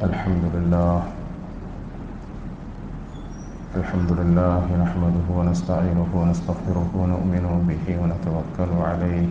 الحمد لله الحمد لله نحمده ونستعينه ونستغفره ونؤمن به ونتوكل عليه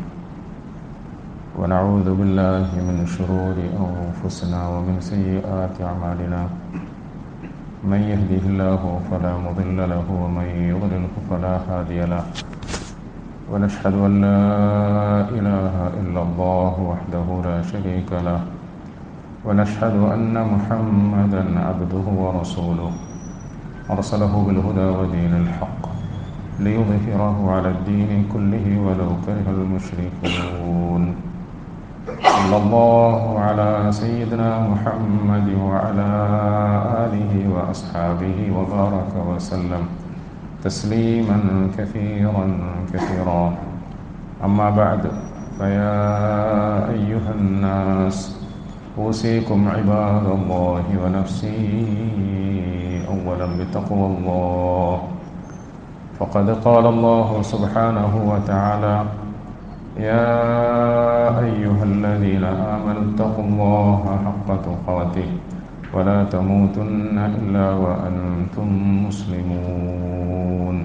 ونعوذ بالله من شرور أنفسنا ومن سيئات أعمالنا من يهده الله فلا مضل له ومن يضلله فلا هادي له ونشهد أن لا إله إلا الله وحده لا شريك له ونشهد أن محمدا عبده ورسوله أرسله بالهدى ودين الحق ليظهره على الدين كله ولو كره المشركون صلى الله على سيدنا محمد وعلى آله وأصحابه وبارك وسلم تسليما كثيرا كثيرا أما بعد فيا أيها الناس أوصيكم عباد الله ونفسي أولا بتقوى الله فقد قال الله سبحانه وتعالى يا أيها الذين آمنوا اتقوا الله حق تقاته ولا تموتن إلا وأنتم مسلمون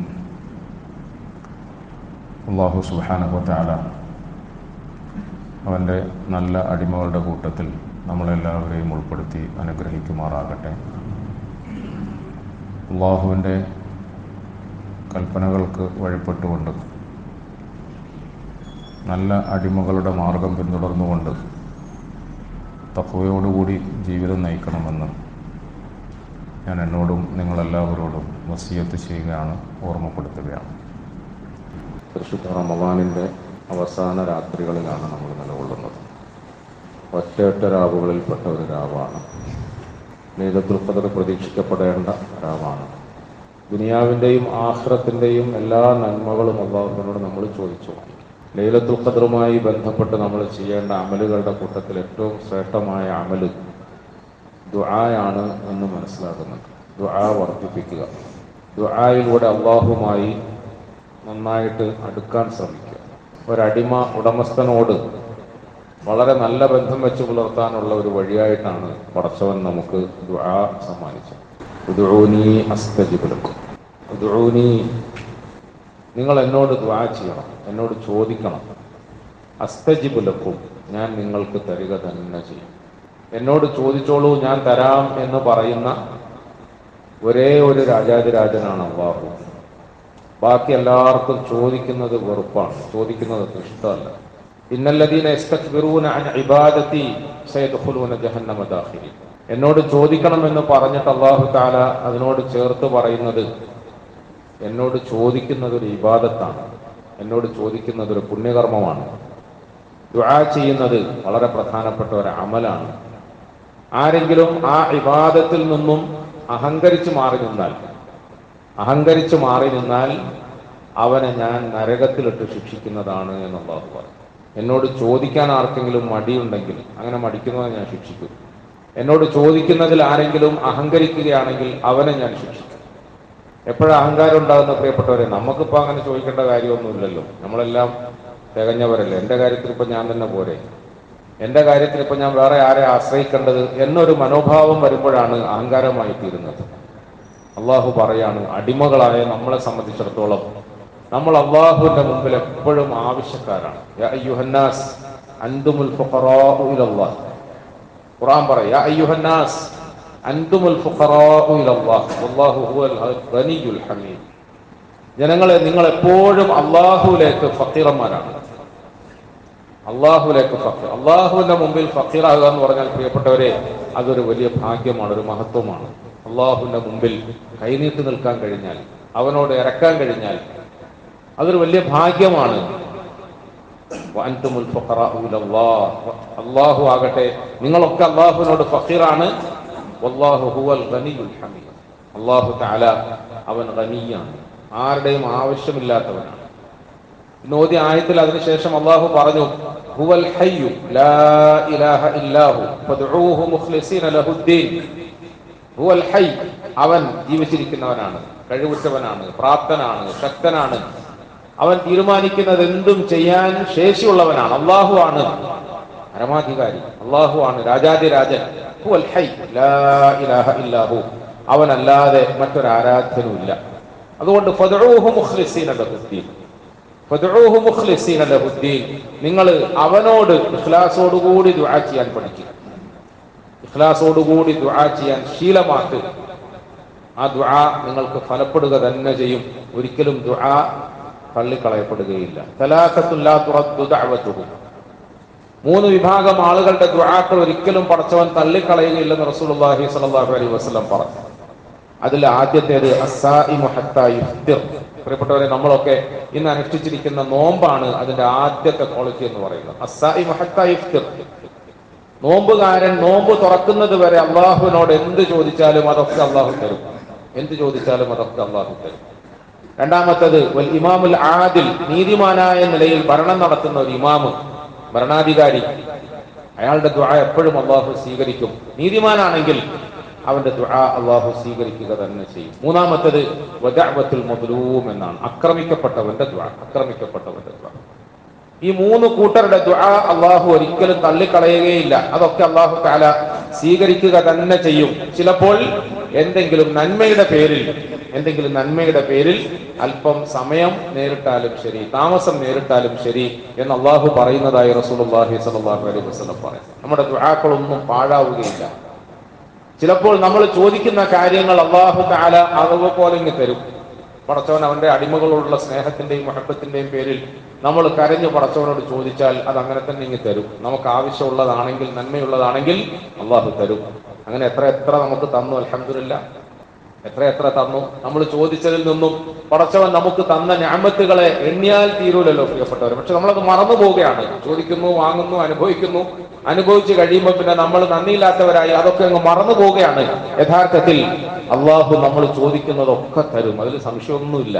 അള്ളാഹു സുബാനഹുത്താല അവൻ്റെ നല്ല അടിമകളുടെ കൂട്ടത്തിൽ നമ്മളെല്ലാവരെയും ഉൾപ്പെടുത്തി അനുഗ്രഹിക്കുമാറാകട്ടെ അള്ളാഹുവിൻ്റെ കൽപ്പനകൾക്ക് വഴിപ്പെട്ടുകൊണ്ട് നല്ല അടിമകളുടെ മാർഗം പിന്തുടർന്നുകൊണ്ട് തക്കവയോടുകൂടി ജീവിതം നയിക്കണമെന്ന് ഞാൻ എന്നോടും നിങ്ങളെല്ലാവരോടും വസിയത്ത് ചെയ്യുകയാണ് ഓർമ്മപ്പെടുത്തുകയാണ് പരിശുദ്ധ റമവാനിൻ്റെ അവസാന രാത്രികളിലാണ് നമ്മൾ നിലകൊള്ളുന്നത് ഒറ്റയൊറ്റ രാവുകളിൽപ്പെട്ട ഒരു രാവാണ് നീലത്തുൽ ഖദർ പ്രതീക്ഷിക്കപ്പെടേണ്ട രാവാണ് ദുനിയാവിൻ്റെയും ആഹ്റത്തിൻ്റെയും എല്ലാ നന്മകളും അള്ളാഹുവിനോട് നമ്മൾ ചോദിച്ചു ലൈലത്തുൽ ഖദറുമായി ബന്ധപ്പെട്ട് നമ്മൾ ചെയ്യേണ്ട അമലുകളുടെ കൂട്ടത്തിൽ ഏറ്റവും ശ്രേഷ്ഠമായ അമല് ദുആയാണ് എന്ന് മനസ്സിലാക്കുന്നുണ്ട് ദുആ വർദ്ധിപ്പിക്കുക ദുആയിലൂടെ അള്ളാഹുമായി നന്നായിട്ട് അടുക്കാൻ ശ്രമിക്കുക ഒരടിമ ഉടമസ്ഥനോട് വളരെ നല്ല ബന്ധം വെച്ച് പുലർത്താനുള്ള ഒരു വഴിയായിട്ടാണ് പടച്ചവൻ നമുക്ക് ദുആ സമ്മാനിച്ചത് ഉദുഊനി അസ്തജിബുലക്കും ഉദുഊനി നിങ്ങൾ എന്നോട് ദുആ ചെയ്യണം എന്നോട് ചോദിക്കണം അസ്തജിബുലക്കും ഞാൻ നിങ്ങൾക്ക് തരിക തന്നെ ചെയ്യും എന്നോട് ചോദിച്ചോളൂ ഞാൻ തരാം എന്ന് പറയുന്ന ഒരേ ഒരു രാജാതിരാജനാണ് അള്ളാഹു ബാക്കി എല്ലാവർക്കും ചോദിക്കുന്നത് വെറുപ്പാണ് ചോദിക്കുന്നത് ഇഷ്ടമല്ല ഇന്നല്ലദീന യസ്തക്ബിറൂന അൻ ഇബാദത്തി സയദ്ഖുലൂന ജഹന്നമ ദാഖിലി എന്നോട് ചോദിക്കണമെന്ന് പറഞ്ഞിട്ട് അള്ളാഹു താല അതിനോട് ചേർത്ത് പറയുന്നത് എന്നോട് ചോദിക്കുന്നത് ഒരു ഇബാദത്താണ് എന്നോട് ചോദിക്കുന്നത് ഒരു പുണ്യകർമ്മമാണ് ദുആ ചെയ്യുന്നത് വളരെ പ്രധാനപ്പെട്ട ഒരു അമലാണ് ആരെങ്കിലും ആ ഇബാദത്തിൽ നിന്നും അഹങ്കരിച്ച് മാറി നിന്നാൽ അഹങ്കരിച്ച് മാറി നിന്നാൽ അവനെ ഞാൻ നരകത്തിലിട്ട് ശിക്ഷിക്കുന്നതാണ് എന്നുള്ളത് പറയും എന്നോട് ചോദിക്കാൻ ആർക്കെങ്കിലും മടിയുണ്ടെങ്കിൽ അങ്ങനെ മടിക്കുന്നവനെ ഞാൻ ശിക്ഷിക്കും എന്നോട് ചോദിക്കുന്നതിൽ ആരെങ്കിലും അഹങ്കരിക്കുകയാണെങ്കിൽ അവനെ ഞാൻ ശിക്ഷിക്കും എപ്പോഴും അഹങ്കാരം ഉണ്ടാകുന്ന പ്രിയപ്പെട്ടവരെ നമുക്കിപ്പോൾ അങ്ങനെ ചോദിക്കേണ്ട കാര്യമൊന്നുമില്ലല്ലോ നമ്മളെല്ലാം തികഞ്ഞവരല്ലേ എൻ്റെ കാര്യത്തിൽ ഇപ്പം ഞാൻ തന്നെ പോരെ എൻ്റെ കാര്യത്തിൽ ഇപ്പം ഞാൻ വേറെ ആരെ ആശ്രയിക്കേണ്ടത് എന്നൊരു മനോഭാവം വരുമ്പോഴാണ് അഹങ്കാരമായി തീരുന്നത് അള്ളാഹു പറയാണ് അടിമകളായ നമ്മളെ സംബന്ധിച്ചിടത്തോളം നമ്മൾ അള്ളാഹുവിന്റെ മുമ്പിൽ എപ്പോഴും ആവശ്യക്കാരാണ് യാ അയ്യുഹന്നാസ് അൻതുമുൽ ഫുഖറാഉ ഇലല്ലാഹ് ഖുർആൻ പറയും യാ അയ്യുഹന്നാസ് അൻതുമുൽ ഫുഖറാഉ ഇലല്ലാഹ് വല്ലാഹു ഹുവൽ ഗനിയുൽ ഹമീദ് ജനങ്ങളെ നിങ്ങൾ എപ്പോഴും അള്ളാഹുവിലേക്ക് ഫക്കീറന്മാരാണ് അള്ളാഹുലേക്ക് ഫക്കീർ അള്ളാഹുവിന്റെ മുമ്പിൽ ഫക്കീറാകുക എന്ന് പറഞ്ഞാൽ പ്രിയപ്പെട്ടവരെ അതൊരു വലിയ ഭാഗ്യമാണ് ഒരു മഹത്വമാണ് അള്ളാഹുവിന്റെ മുമ്പിൽ കൈനീട്ടി നിൽക്കാൻ കഴിഞ്ഞാൽ അവനോട് ഇറക്കാൻ കഴിഞ്ഞാൽ അതൊരു വലിയ ഭാഗ്യമാണ് അള്ളാഹു ആകട്ടെ നിങ്ങളൊക്കെ അള്ളാഹുവിനോട് ഫക്കീറാണ് അള്ളാഹു താല അവൻ ഖനിയാണ് ആരുടെയും ആവശ്യമില്ലാത്തവനാണ് നോദി ആയത്തിൽ അതിനുശേഷം അള്ളാഹു പറഞ്ഞു ഹുവൽ ഹയ്യു ലാ ഇലാഹ ഇല്ലാഹു ഫദ്ഉഹു മുഖ്ലിസീന ലഹുദ്ദീൻ ഹുവൽ ഹൈ അവൻ ജീവിച്ചിരിക്കുന്നവനാണ് കഴിവുറ്റവനാണ് പ്രാപ്തനാണ് ശക്തനാണ് അവൻ തീരുമാനിക്കുന്നത് എന്തും ചെയ്യാൻ ശേഷിയുള്ളവനാണ് അള്ളാഹു ആണ് പരമാധികാരി അള്ളാഹു ആണ് രാജാതിരാജൻ ഹുവൽ ഹൈ ലാ ഇലാഹ ഇല്ലാഹു അവനല്ലാതെ മറ്റൊരു ആരാധ്യനുമില്ല അതുകൊണ്ട് ഫദ്ഉഹു മുഖ്ലിസീന ലഹുദ്ദീൻ ഫദ്ഉഹു മുഖ്ലിസീന ലഹുദ്ദീൻ നിങ്ങൾ അവനോട് ഇഖ്ലാസോടുകൂടി ദുആ ചെയ്യാൻ പഠിക്കുക ഇഖ്ലാസോടുകൂടി ദുആ ചെയ്യാൻ ശീലമാക്കുക ആ ദുആ നിങ്ങൾക്ക് ഫലപ്പെടുക തന്നെ ചെയ്യും ഒരിക്കലും ദുആ തള്ളിക്കളയപ്പെടുകയില്ല തലാഖത്തുല്ലാ തുറദ്ദു ദഅവതുഹു മൂന്ന് വിഭാഗം ആളുകളുടെ ദുആക്കൾ ഒരിക്കലും പടച്ചവൻ തള്ളിക്കളയുകയില്ലെന്ന് റസൂലുള്ളാഹി സ്വല്ലല്ലാഹു അലൈഹി വസല്ലം പറഞ്ഞു അതിൽ ആദ്യത്തേത് അസ്സായിമു ഹത്താ യുഫ്തിർ പ്രിയപ്പെട്ടവരെ നമ്മളൊക്കെ ഇന്ന് അനുഷ്ഠിച്ചിരിക്കുന്ന നോമ്പാണ് അതിന്റെ ആദ്യത്തെ ക്വാളിറ്റി എന്ന് പറയുന്നത് അസ്സായിമു ഹത്താ യുഫ്തിർ നോമ്പുകാരൻ നോമ്പ് തുറക്കുന്നത് വരെ അള്ളാഹുവിനോട് എന്ത് ചോദിച്ചാലും അതൊക്കെ അള്ളാഹു തരും എന്ത് ചോദിച്ചാലും അതൊക്കെ അള്ളാഹു തരും രണ്ടാമത്തത് വൽ ഇമാമുൽ ആദിൽ നീതിമാനായ നിലയിൽ ഭരണം നടത്തുന്ന ഒരു ഇമാമ് ഭരണാധികാരി അയാളുടെ ദുആ എപ്പോഴും അള്ളാഹു സ്വീകരിക്കും നീതിമാനാണെങ്കിൽ അവന്റെ ദുആ അള്ളാഹു സ്വീകരിക്കുക തന്നെ ചെയ്യും മൂന്നാമത്തത് വദഅവത്തുൽ മദ്ലൂം എന്നാണ് ആക്രമിക്കപ്പെട്ടവന്റെ ദുആ ആക്രമിക്കപ്പെട്ടവന്റെ ദുആ ഈ മൂന്ന് കൂട്ടരുടെ ദുആ അള്ളാഹു ഒരിക്കലും തള്ളിക്കളയുകയില്ല അതൊക്കെ അള്ളാഹു താല സ്വീകരിക്കുക തന്നെ ചെയ്യും ചിലപ്പോൾ എന്തെങ്കിലും നന്മയുടെ പേരിൽ എന്തെങ്കിലും നന്മയുടെ പേരിൽ അല്പം സമയം നേരിട്ടാലും ശരി താമസം നേരിട്ടാലും ശരി എന്ന് അള്ളാഹു പറയുന്നതായി റസൂലുള്ളാഹി സ്വല്ലല്ലാഹു അലൈഹി വസല്ലം പറയും നമ്മുടെ ദുആക്കളൊന്നും പാഴാവുകയില്ല ചിലപ്പോൾ നമ്മൾ ചോദിക്കുന്ന കാര്യങ്ങൾ അള്ളാഹു താല അറിവ് പോലെ ഇങ്ങ് തരും പടച്ചവൻ അവന്റെ അടിമകളോടുള്ള സ്നേഹത്തിന്റെയും മഹബത്തിന്റെയും പേരിൽ നമ്മൾ കരഞ്ഞ് പടച്ചവനോട് ചോദിച്ചാൽ അത് അങ്ങനെ തന്നെ ഇങ്ങ് തരും നമുക്ക് ആവശ്യമുള്ളതാണെങ്കിൽ നന്മയുള്ളതാണെങ്കിൽ അള്ളാഹു തരും അങ്ങനെ എത്ര എത്ര നമുക്ക് തന്നു അലഹമില്ല എത്ര എത്ര തന്നു നമ്മൾ ചോദിച്ചതിൽ നിന്നും പടച്ചവൻ നമുക്ക് തന്ന ഞാമത്തുകളെ എണ്ണിയാൽ തീരൂലല്ലോ പ്രിയപ്പെട്ടവർ പക്ഷെ നമ്മളത് മറന്നു പോവുകയാണ് ചോദിക്കുന്നു വാങ്ങുന്നു അനുഭവിക്കുന്നു അനുഭവിച്ച് കഴിയുമ്പോൾ പിന്നെ നമ്മൾ നന്ദിയില്ലാത്തവരായി അതൊക്കെ അങ്ങ് മറന്നു പോവുകയാണ് യഥാർത്ഥത്തിൽ അള്ളാഹു നമ്മൾ ചോദിക്കുന്നതൊക്കെ തരും അതിൽ സംശയമൊന്നുമില്ല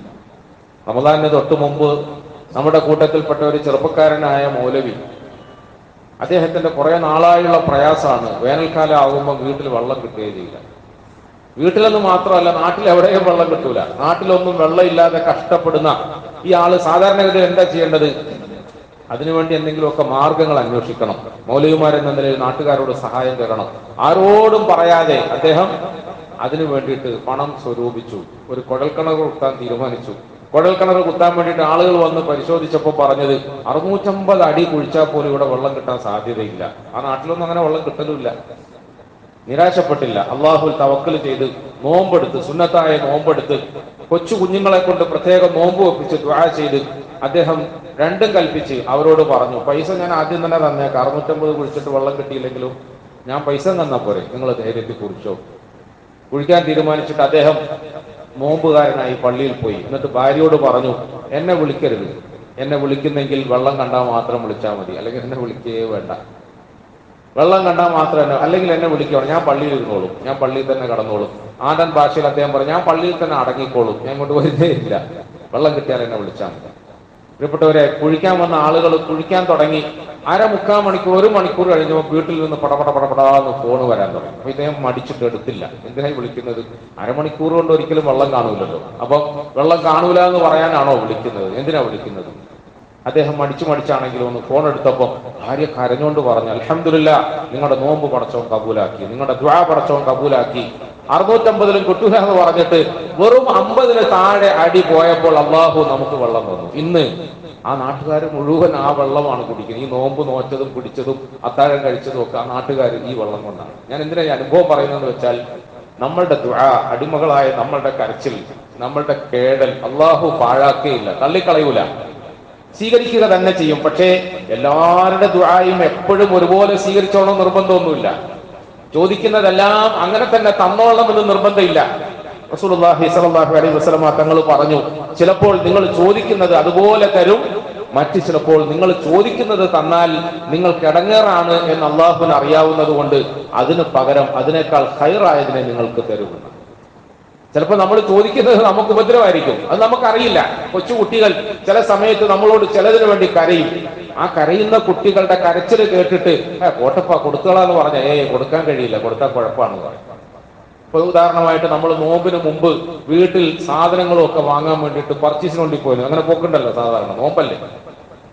റമദാനിന് തൊട്ട് മുമ്പ് നമ്മുടെ കൂട്ടത്തിൽപ്പെട്ട ഒരു ചെറുപ്പക്കാരനായ മൗലവി അദ്ദേഹത്തിന്റെ കുറെ നാളായുള്ള പ്രയാസമാണ് വേനൽക്കാലം ആകുമ്പോൾ വീട്ടിൽ വെള്ളം കിട്ടുകയേ ചെയ്യില്ല വീട്ടിലൊന്നും മാത്രമല്ല നാട്ടിൽ എവിടെയും വെള്ളം കിട്ടൂല നാട്ടിലൊന്നും വെള്ളം ഇല്ലാതെ കഷ്ടപ്പെടുന്ന ഈ ആള് സാധാരണഗതിയിൽ എന്താ ചെയ്യേണ്ടത് അതിനുവേണ്ടി എന്തെങ്കിലുമൊക്കെ മാർഗങ്ങൾ അന്വേഷിക്കണം മൗലവിമാരെന്ന നിലയിൽ നാട്ടുകാരോട് സഹായം തരണം ആരോടും പറയാതെ അദ്ദേഹം അതിനു വേണ്ടിയിട്ട് പണം സ്വരൂപിച്ചു ഒരു കുഴൽക്കിണർ കുത്താൻ തീരുമാനിച്ചു കുഴൽക്കിണർ കുത്താൻ വേണ്ടിയിട്ട് ആളുകൾ വന്ന് പരിശോധിച്ചപ്പോൾ പറഞ്ഞത് അറുന്നൂറ്റമ്പത് അടി കുഴിച്ചാൽ പോലും ഇവിടെ വെള്ളം കിട്ടാൻ സാധ്യതയില്ല ആ നാട്ടിലൊന്നും അങ്ങനെ വെള്ളം കിട്ടലുമില്ല നിരാശപ്പെട്ടില്ല അള്ളാഹുൽ തവക്കൽ ചെയ്ത് നോമ്പെടുത്ത് സുന്നത്തായ നോമ്പെടുത്ത് കൊച്ചു കുഞ്ഞുങ്ങളെ കൊണ്ട് പ്രത്യേകം നോമ്പ് വെപ്പിച്ച് ദ്വാ ചെയ്ത് അദ്ദേഹം രണ്ടും കൽപ്പിച്ച് അവരോട് പറഞ്ഞു പൈസ ഞാൻ ആദ്യം തന്നെ തന്നേക്കാം അറുന്നൂറ്റമ്പത് കുഴിച്ചിട്ട് വെള്ളം കിട്ടിയില്ലെങ്കിലും ഞാൻ പൈസ തന്നാ പോരെ നിങ്ങൾ ധൈര്യത്തിൽ കുറിച്ചോ കുഴിക്കാൻ തീരുമാനിച്ചിട്ട് അദ്ദേഹം നോമ്പുകാരനായി പള്ളിയിൽ പോയി എന്നിട്ട് ഭാര്യയോട് പറഞ്ഞു എന്നെ വിളിക്കരുത് എന്നെ വിളിക്കുന്നെങ്കിൽ വെള്ളം കണ്ടാൽ മാത്രം വിളിച്ചാൽ മതി അല്ലെങ്കിൽ എന്നെ വിളിക്കേ വേണ്ട വെള്ളം കണ്ടാൽ മാത്രം എന്നെ അല്ലെങ്കിൽ എന്നെ വിളിക്കണം ഞാൻ പള്ളിയിൽ ഇരുന്നോളും ഞാൻ പള്ളിയിൽ തന്നെ കടന്നോളും ആദൻ ഭാഷയിൽ അദ്ദേഹം പറഞ്ഞു ഞാൻ പള്ളിയിൽ തന്നെ അടങ്ങിക്കോളും ഞാൻ ഇങ്ങോട്ട് വരുന്നേ ഇല്ല വെള്ളം കിട്ടിയാൽ എന്നെ വിളിച്ചാൽ മതി പ്രിയപ്പെട്ടവരെ കുഴിക്കാൻ വന്ന ആളുകൾ കുഴിക്കാൻ തുടങ്ങി അര മുക്കാൽ മണിക്കൂർ ഒരു മണിക്കൂർ കഴിഞ്ഞപ്പോൾ വീട്ടിൽ നിന്ന് പടപട പടപടാന്ന് ഫോണ് വരാൻ തുടങ്ങി അപ്പൊ ഇദ്ദേഹം മടിച്ചിട്ട് എടുത്തില്ല എന്തിനായി വിളിക്കുന്നത് അരമണിക്കൂർ കൊണ്ട് ഒരിക്കലും വെള്ളം കാണൂലല്ലോ അപ്പൊ വെള്ളം കാണൂല എന്ന് പറയാനാണോ വിളിക്കുന്നത് എന്തിനാ വിളിക്കുന്നത് അദ്ദേഹം മടിച്ചു മടിച്ചാണെങ്കിലും ഒന്ന് ഫോൺ എടുത്തപ്പോൾ ഭാര്യ കരഞ്ഞുകൊണ്ട് പറഞ്ഞു അലഹമില്ല നിങ്ങളുടെ നോമ്പ് പടച്ചവൻ കബൂലാക്കി നിങ്ങളുടെ ദ്വാ പടച്ചവൻ കബൂലാക്കി അറുന്നൂറ്റമ്പതിലും കിട്ടൂല എന്ന് പറഞ്ഞിട്ട് വെറും അമ്പതിന് താഴെ അടി പോയപ്പോൾ അള്ളാഹു നമുക്ക് വെള്ളം തന്നു ഇന്ന് ആ നാട്ടുകാർ മുഴുവൻ ആ വെള്ളമാണ് കുടിക്കുന്നത് ഈ നോമ്പ് നോറ്റതും പിടിച്ചതും അത്താഴം കഴിച്ചതും ഒക്കെ ആ നാട്ടുകാർ ഈ വെള്ളം കൊണ്ടാണ് ഞാൻ എന്തിനാ ഈ അനുഭവം പറയുന്നതെന്ന് വെച്ചാൽ നമ്മളുടെ ദ്വാ അടിമകളായ നമ്മളുടെ കരച്ചിൽ നമ്മളുടെ കേടൽ അള്ളാഹു പാഴാക്കുകയില്ല തള്ളിക്കളയൂല സ്വീകരിക്കുക തന്നെ ചെയ്യും പക്ഷേ എല്ലാവരുടെ ദുആയും എപ്പോഴും ഒരുപോലെ സ്വീകരിച്ചോളണം നിർബന്ധമൊന്നുമില്ല ചോദിക്കുന്നതെല്ലാം അങ്ങനെ തന്നെ തന്നോളണം എന്ന് നിർബന്ധമില്ല റസൂലുള്ളാഹി സ്വല്ലല്ലാഹു അലൈഹി വസല്ലമ തങ്ങൾ പറഞ്ഞു ചിലപ്പോൾ നിങ്ങൾ ചോദിക്കുന്നത് അതുപോലെ തരും മറ്റു ചിലപ്പോൾ നിങ്ങൾ ചോദിക്കുന്നത് തന്നാൽ നിങ്ങൾക്ക് ഇടങ്ങേറാണ് എന്ന് അള്ളാഹുവിന് അറിയാവുന്നത് കൊണ്ട് അതിന് പകരം അതിനേക്കാൾ ഹൈറായതിനെ നിങ്ങൾക്ക് തരുമെന്ന് ചിലപ്പോൾ നമ്മൾ ചോദിക്കുന്നത് നമുക്ക് ഉപദ്രവമായിരിക്കും അത് നമുക്കറിയില്ല കൊച്ചു കുട്ടികൾ ചില സമയത്ത് നമ്മളോട് ചിലതിനു വേണ്ടി കരയും ആ കരയുന്ന കുട്ടികളുടെ കരച്ചിൽ കേട്ടിട്ട് "ഏ, കോട്ടപ്പ കൊടുത്തോളാന്ന് പറഞ്ഞ ഏ കൊടുക്കാൻ കഴിയില്ല കൊടുത്താൽ കുഴപ്പമാണെന്ന് പറയും ഇപ്പൊ ഉദാഹരണമായിട്ട് നമ്മൾ നോമ്പിന് മുമ്പ് വീട്ടിൽ സാധനങ്ങളും ഒക്കെ വാങ്ങാൻ വേണ്ടിയിട്ട് പർച്ചേസിന് വേണ്ടി പോയിരുന്നു അങ്ങനെ പോക്കുണ്ടല്ലോ സാധാരണ നോമ്പല്ലേ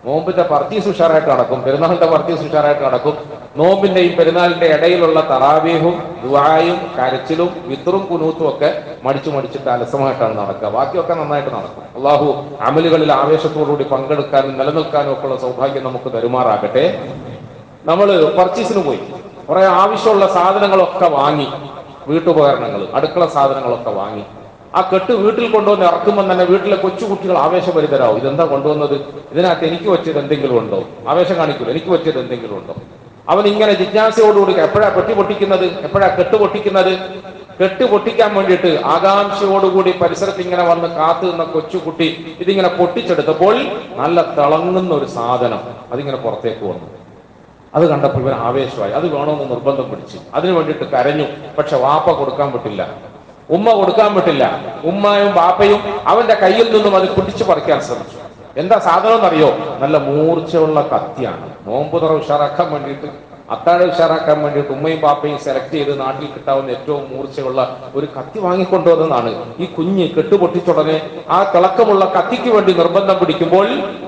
നോമ്പിന്റെ പർച്ചീസ് ഉഷാറായിട്ട് നടക്കും പെരുന്നാളിന്റെ പർച്ചീസ് ഉഷാറായിട്ട് നടക്കും നോമ്പിന്റെയും പെരുന്നാളിന്റെ ഇടയിലുള്ള തറാവീഹും ദുആയും കരച്ചിലും വിത്തറും കുനൂത്തും ഒക്കെ മടിച്ചു മടിച്ചിട്ട് അലസമായിട്ടാണ് നടക്കുക ബാക്കിയൊക്കെ നന്നായിട്ട് നടക്കും അള്ളാഹു അമലുകളിൽ ആവേശത്തോടുകൂടി പങ്കെടുക്കാനും നിലനിൽക്കാനും ഒക്കെ ഉള്ള സൗഭാഗ്യം നമുക്ക് തരുമാറാകട്ടെ നമ്മൾ പർച്ചേസിന് പോയി കുറെ ആവശ്യമുള്ള സാധനങ്ങളൊക്കെ വാങ്ങി വീട്ടുപകരണങ്ങൾ അടുക്കള സാധനങ്ങളൊക്കെ വാങ്ങി ആ കെട്ട് വീട്ടിൽ കൊണ്ടുവന്ന് ഇറക്കുമ്പോൾ തന്നെ വീട്ടിലെ കൊച്ചുകുട്ടികൾ ആവേശഭരിതരാവും ഇതെന്താ കൊണ്ടുവന്നത് ഇതിനകത്ത് എനിക്ക് പറ്റിയത് എന്തെങ്കിലും ഉണ്ടോ ആവേശം കാണിക്കില്ല എനിക്ക് പറ്റിയത് എന്തെങ്കിലും ഉണ്ടോ അവൻ ഇങ്ങനെ ജിജ്ഞാസയോടുകൂടി എപ്പോഴാ പെട്ടി പൊട്ടിക്കുന്നത് എപ്പോഴാ കെട്ട് പൊട്ടിക്കുന്നത് കെട്ട് പൊട്ടിക്കാൻ വേണ്ടിയിട്ട് ആകാംക്ഷയോടുകൂടി പരിസരത്ത് ഇങ്ങനെ വന്ന് കാത്തു നിന്ന കൊച്ചുകുട്ടി ഇതിങ്ങനെ പൊട്ടിച്ചെടുത്തപ്പോൾ നല്ല തിളങ്ങുന്ന ഒരു സാധനം അതിങ്ങനെ പുറത്തേക്ക് വന്നു അത് കണ്ടപ്പോൾ ഇവൻ ആവേശമായി അത് വേണമെന്ന് നിർബന്ധം പിടിച്ചു അതിനു വേണ്ടിയിട്ട് കരഞ്ഞു പക്ഷെ വാപ്പ കൊടുക്കാൻ പറ്റില്ല ഉമ്മ കൊടുക്കാൻ പറ്റില്ല ഉമ്മയും ബാപ്പയും അവന്റെ കയ്യിൽ നിന്നും അത് പിടിച്ചു പറിക്കാൻ ശ്രമിച്ചു എന്താ സാധനം എന്നറിയോ നല്ല മൂർച്ചയുള്ള കത്തിയാണ് നോമ്പ് തുറ ഉഷാറാക്കാൻ വേണ്ടിയിട്ട് അത്താഴ ഉഷാറാക്കാൻ വേണ്ടിയിട്ട് ഉമ്മയും ബാപ്പയും സെലക്ട് ചെയ്ത് നാട്ടിൽ കിട്ടാവുന്ന ഏറ്റവും മൂർച്ചയുള്ള ഒരു കത്തി വാങ്ങിക്കൊണ്ടുവന്നതാണ് ഈ കുഞ്ഞ് കെട്ടുപൊട്ടിച്ചുടനെ ആ തിളക്കമുള്ള കത്തിക്ക് വേണ്ടി നിർബന്ധം പിടിക്കുമ്പോൾ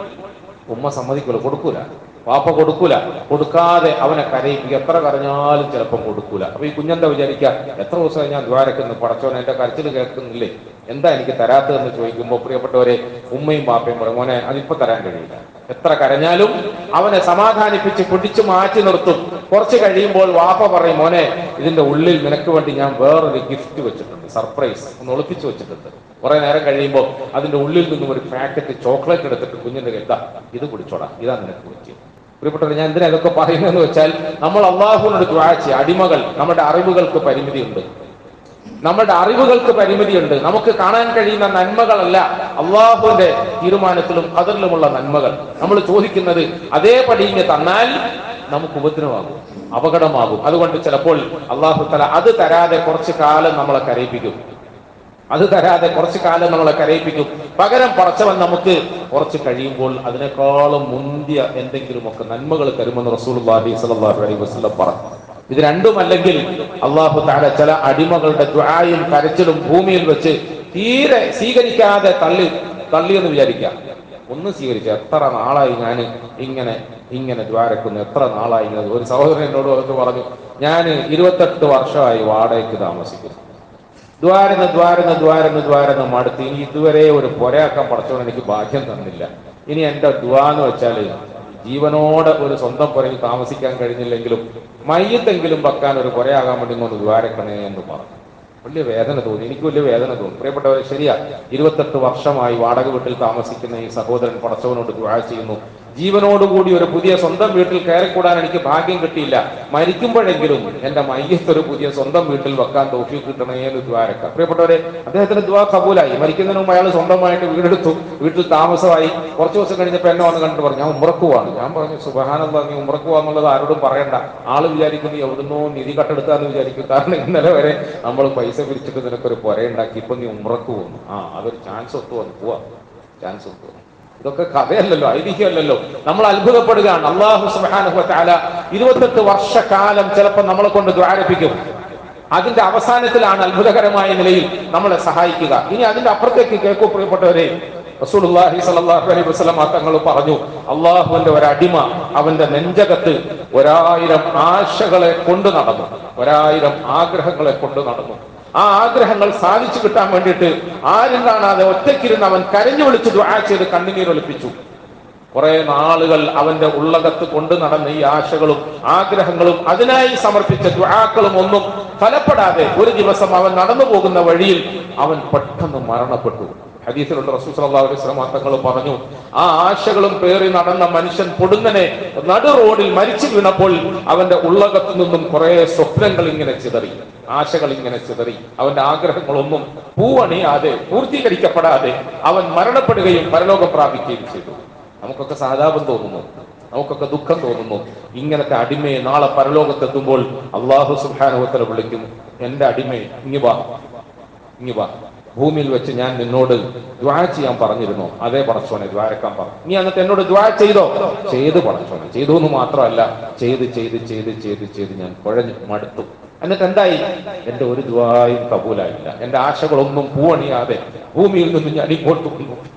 ഉമ്മ സമ്മതിക്കൂല കൊടുക്കൂല വാപ്പ കൊടുക്കൂല കൊടുക്കാതെ അവനെ കരയിപ്പിക്കുക എത്ര കരഞ്ഞാലും ചിലപ്പം കൊടുക്കൂല അപ്പൊ ഈ കുഞ്ഞെന്താ വിചാരിക്കുക എത്ര ദിവസമായി ഞാൻ ദ്വാരക്കുന്നു പടച്ചോൻ എന്റെ കരച്ചിൽ കേൾക്കുന്നില്ലേ എന്താ എനിക്ക് തരാത്തതെന്ന് ചോദിക്കുമ്പോൾ പ്രിയപ്പെട്ടവരെ ഉമ്മയും ബാപ്പയും പറയും മോനെ അതിപ്പോ തരാൻ കഴിയില്ല എത്ര കരഞ്ഞാലും അവനെ സമാധാനിപ്പിച്ച് പിടിച്ചു മാറ്റി നിർത്തും കുറച്ച് കഴിയുമ്പോൾ വാപ്പ പറയും മോനെ ഇതിന്റെ ഉള്ളിൽ നിനക്ക് വേണ്ടി ഞാൻ വേറൊരു ഗിഫ്റ്റ് വെച്ചിട്ടുണ്ട് സർപ്രൈസ് ഒന്ന് ഒളിപ്പിച്ചു വെച്ചിട്ടുണ്ട് കുറെ നേരം കഴിയുമ്പോൾ അതിന്റെ ഉള്ളിൽ നിന്നും ഒരു പാക്കറ്റ് ചോക്ലേറ്റ് എടുത്തിട്ട് കുഞ്ഞിന്റെ കരുതാ ഇത് കുടിച്ചോടാ ഇതാ നിനക്ക് കുടിക്കുക പ്രിയപ്പെട്ടവർ ഞാൻ എന്തിനാ ഇതൊക്കെ പറയുന്നതെന്ന് വെച്ചാൽ നമ്മൾ അള്ളാഹുവിനോട് ദ്വാഴ്ച അടിമകൾ നമ്മുടെ അറിവുകൾക്ക് പരിമിതിയുണ്ട് നമ്മുടെ അറിവുകൾക്ക് പരിമിതിയുണ്ട് നമുക്ക് കാണാൻ കഴിയുന്ന നന്മകളല്ല അള്ളാഹുവിന്റെ തീരുമാനത്തിലും അതിലുമുള്ള നന്മകൾ നമ്മൾ ചോദിക്കുന്നത് അതേപടി ഇങ്ങ് തന്നാൽ നമുക്ക് ഉപദ്രവമാകും അപകടമാകും അതുകൊണ്ട് ചിലപ്പോൾ അള്ളാഹു തല അത് തരാതെ കുറച്ചു കാലം നമ്മളെ കരയിപ്പിക്കും അത് തരാതെ കുറച്ചു കാലം നമ്മളെ കരയിപ്പിക്കും പകരം പറച്ചവൻ നമുക്ക് കുറച്ച് കഴിയുമ്പോൾ അതിനേക്കാളും മുന്തിയ എന്തെങ്കിലുമൊക്കെ നന്മകൾ തരുമെന്ന് റസൂലുള്ളാഹി സ്വല്ലല്ലാഹു അലൈഹി വസല്ലം പറഞ്ഞു ഇത് രണ്ടുമല്ലെങ്കിൽ അള്ളാഹു താല ചില അടിമകളുടെ ദ്വായും കരച്ചിലും ഭൂമിയിൽ വെച്ച് തീരെ സ്വീകരിക്കാതെ തള്ളി തള്ളിയെന്ന് വിചാരിക്കാം ഒന്ന് സ്വീകരിച്ചു എത്ര നാളായി ഞാൻ ഇങ്ങനെ ഇങ്ങനെ ദ്വാരക്കുന്നു എത്ര നാളായി ഇങ്ങനെ ഒരു സഹോദരൻ എന്നോട് വന്ന് പറഞ്ഞു ഞാൻ ഇരുപത്തെട്ട് വർഷമായി വാടകയ്ക്ക് താമസിക്കുന്നു ദ്വാരന്ന് ദ്വാരന്ന് ദ്വാരന്ന് ദ്വാരന്ന് മടുത്ത് ഇനി ഇതുവരെ ഒരു പൊരയാക്കാൻ പഠിച്ചോണ്ട് എനിക്ക് ഭാഗ്യം തന്നില്ല ഇനി എന്റെ ദ്വാന്ന് വെച്ചാല് ജീവനോടെ ഒരു സ്വന്തം പുരയിൽ താമസിക്കാൻ കഴിഞ്ഞില്ലെങ്കിലും മയ്യത്തെങ്കിലും വെക്കാൻ ഒരു പുരയാകാൻ വേണ്ടി ഒന്ന് ദ്വാരക്കണേ എന്ന് പറഞ്ഞു വലിയ വേദന തോന്നി എനിക്ക് വലിയ വേദന തോന്നി പ്രിയപ്പെട്ടവരെ ശരിയാ ഇരുപത്തെട്ട് വർഷമായി വാടക വീട്ടിൽ താമസിക്കുന്ന ഈ സഹോദരൻ പടച്ചവനോട് ദ്വാര ചെയ്യുന്നു ജീവനോടുകൂടി ഒരു പുതിയ സ്വന്തം വീട്ടിൽ കയറിക്കൂടാൻ എനിക്ക് ഭാഗ്യം കിട്ടിയില്ല മരിക്കുമ്പോഴെങ്കിലും എന്റെ മയ്യത്ത് ഒരു പുതിയ സ്വന്തം വീട്ടിൽ വെക്കാൻ തോഫി കിട്ടണേ എന്ന് ദ്വാരക്ക പ്രിയപ്പെട്ടവരെ അദ്ദേഹത്തിന് ദ്വാ കബൂലായി മരിക്കുന്നതിന് മുമ്പ് അയാൾ സ്വന്തമായിട്ട് വീടെടുത്തു വീട്ടിൽ താമസമായി കുറച്ച് ദിവസം കഴിഞ്ഞപ്പോൾ എന്നെ വന്ന് കണ്ടിട്ട് പറഞ്ഞു ഞാൻ ഉമ്രക്കുവാണ് ഞാൻ പറഞ്ഞു സുബഹാനന്ദ നീ ഉമ്രക്കുവാന്നുള്ളത് ആരോടും പറയണ്ട ആള് വിചാരിക്കുന്നു എവിടുന്നോ നിധി കട്ടെടുക്കാന്ന് വിചാരിക്കും കാരണം ഇന്നലെ വരെ നമ്മൾ പൈസ പിരിച്ചിട്ട് നിനക്കൊരു പുരയുണ്ടാക്കി ഇപ്പൊ നീ ഉമ്രക്ക് പോകുന്നു ആ അതൊരു ചാൻസ് ഒത്തു വന്നു പോവാ ചാൻസ് ഒത്തു വന്നു ഇതൊക്കെ കഥയല്ലല്ലോ ഐതിഹ്യമല്ലല്ലോ നമ്മൾ അത്ഭുതപ്പെടുകയാണ് അള്ളാഹു സുബ്ഹാനഹു വതആല ഇരുപത്തെട്ട് വർഷക്കാലം ചിലപ്പോൾ നമ്മളെ കൊണ്ട് ദ്വാരപ്പിക്കും അതിന്റെ അവസാനത്തിലാണ് അത്ഭുതകരമായ നിലയിൽ നമ്മളെ സഹായിക്കുക ഇനി അതിന്റെ അപ്പുറത്തേക്ക് കേൾക്കൂ പ്രിയപ്പെട്ടവരെ റസൂലുള്ളാഹി സ്വല്ലല്ലാഹു അലൈഹി വസല്ലം തങ്ങൾ പറഞ്ഞു അള്ളാഹുവിന്റെ ഒരു അടിമ അവന്റെ നെഞ്ചകത്ത് ഒരായിരം ആശകളെ കൊണ്ടു നടന്നു ഒരായിരം ആഗ്രഹങ്ങളെ കൊണ്ടു നടന്നു ആ ആഗ്രഹങ്ങൾ സാധിച്ചു കിട്ടാൻ വേണ്ടിയിട്ട് ആരും കാണാതെ ഒറ്റയ്ക്കിരുന്ന് അവൻ കരഞ്ഞു വിളിച്ച് ദുആ ചെയ്ത് കണ്ണുനീരൊലിപ്പിച്ചു കുറെ നാളുകൾ അവന്റെ ഉള്ളകത്ത് കൊണ്ടു നടന്ന ഈ ആശകളും ആഗ്രഹങ്ങളും അതിനായി സമർപ്പിച്ച ദുആക്കളും ഒന്നും ഫലപ്പെടാതെ ഒരു ദിവസം അവൻ നടന്നു പോകുന്ന വഴിയിൽ അവൻ പെട്ടെന്ന് മരണപ്പെട്ടു ഹദീസിലുള്ള റസൂൽ സല്ലല്ലാഹു അലൈഹി വസല്ലം തങ്ങൾ പറഞ്ഞു ആ ആശകളും പേറി നടന്ന മനുഷ്യൻ പൊടുന്നനെ നടു റോഡിൽ മരിച്ചു വീണപ്പോൾ അവന്റെ ഉള്ളകത്തു നിന്നും കുറെ സ്വപ്നങ്ങൾ ഇങ്ങനെ ചിതറി ആശകൾ ഇങ്ങനെ ചിതറി അവന്റെ ആഗ്രഹങ്ങളൊന്നും പൂവണിയാതെ പൂർത്തീകരിക്കപ്പെടാതെ അവൻ മരണപ്പെടുകയും പരലോകം പ്രാപിക്കുകയും ചെയ്തു നമുക്കൊക്കെ സഹതാപം തോന്നുന്നു നമുക്കൊക്കെ ദുഃഖം തോന്നുന്നു ഇങ്ങനത്തെ അടിമയെ നാളെ പരലോകത്തെത്തുമ്പോൾ അള്ളാഹു സുബാനുവത്തല വിളിക്കും എന്റെ അടിമയെ ഇങ്ങി വാ ഇങ്ങി വാ ഭൂമിയിൽ വെച്ച് ഞാൻ നിന്നോട് ദ്വാ ചെയ്യാൻ പറഞ്ഞിരുന്നു അതേ പടച്ചോനെ ദ്വാരക്കാൻ പറഞ്ഞു നീ എന്നിട്ട് എന്നോട് ദ്വാ ചെയ്തോ ചെയ്ത് പടച്ചോനെ ചെയ്തു എന്ന് മാത്രമല്ല ചെയ്ത് ചെയ്ത് ചെയ്ത് ചെയ്ത് ചെയ്ത് ഞാൻ കുഴഞ്ഞു മടുത്തു എന്നിട്ട് എന്തായി എന്റെ ഒരു ദ്വായും കബൂലായില്ല എന്റെ ആശകളൊന്നും പൂവണിയാതെ ഭൂമിയിൽ നിന്ന് ഞാൻ ഇങ്ങോട്ട് വന്നു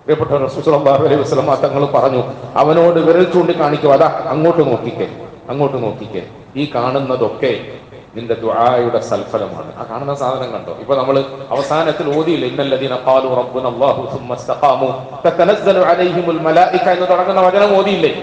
പ്രിയപ്പെട്ട റസൂലുള്ളാഹി അലൈഹി വസല്ലം തങ്ങൾ പറഞ്ഞു അവനോട് വിരൽ ചൂണ്ടി കാണിക്കുക അതാ അങ്ങോട്ട് നോക്കിക്കേ അങ്ങോട്ട് നോക്കിക്കേ ഈ കാണുന്നതൊക്കെ നിന്റെ ദുആയുടെ സൽഫലമാണ് ആ കാണുന്ന സാധനം കണ്ടോ ഇപ്പൊ നമ്മൾ അവസാനത്തിൽ ഓതിയില്ല ഇന്നല്ലദീന ഖാലു റബ്ബുന അല്ലാഹു സുമ്മ ഇസ്തഖാമു തതനസ്സലു അലൈഹിമുൽ മലായിക എന്ന് തുടങ്ങുന്ന വചനം ഓതിയില്ലേ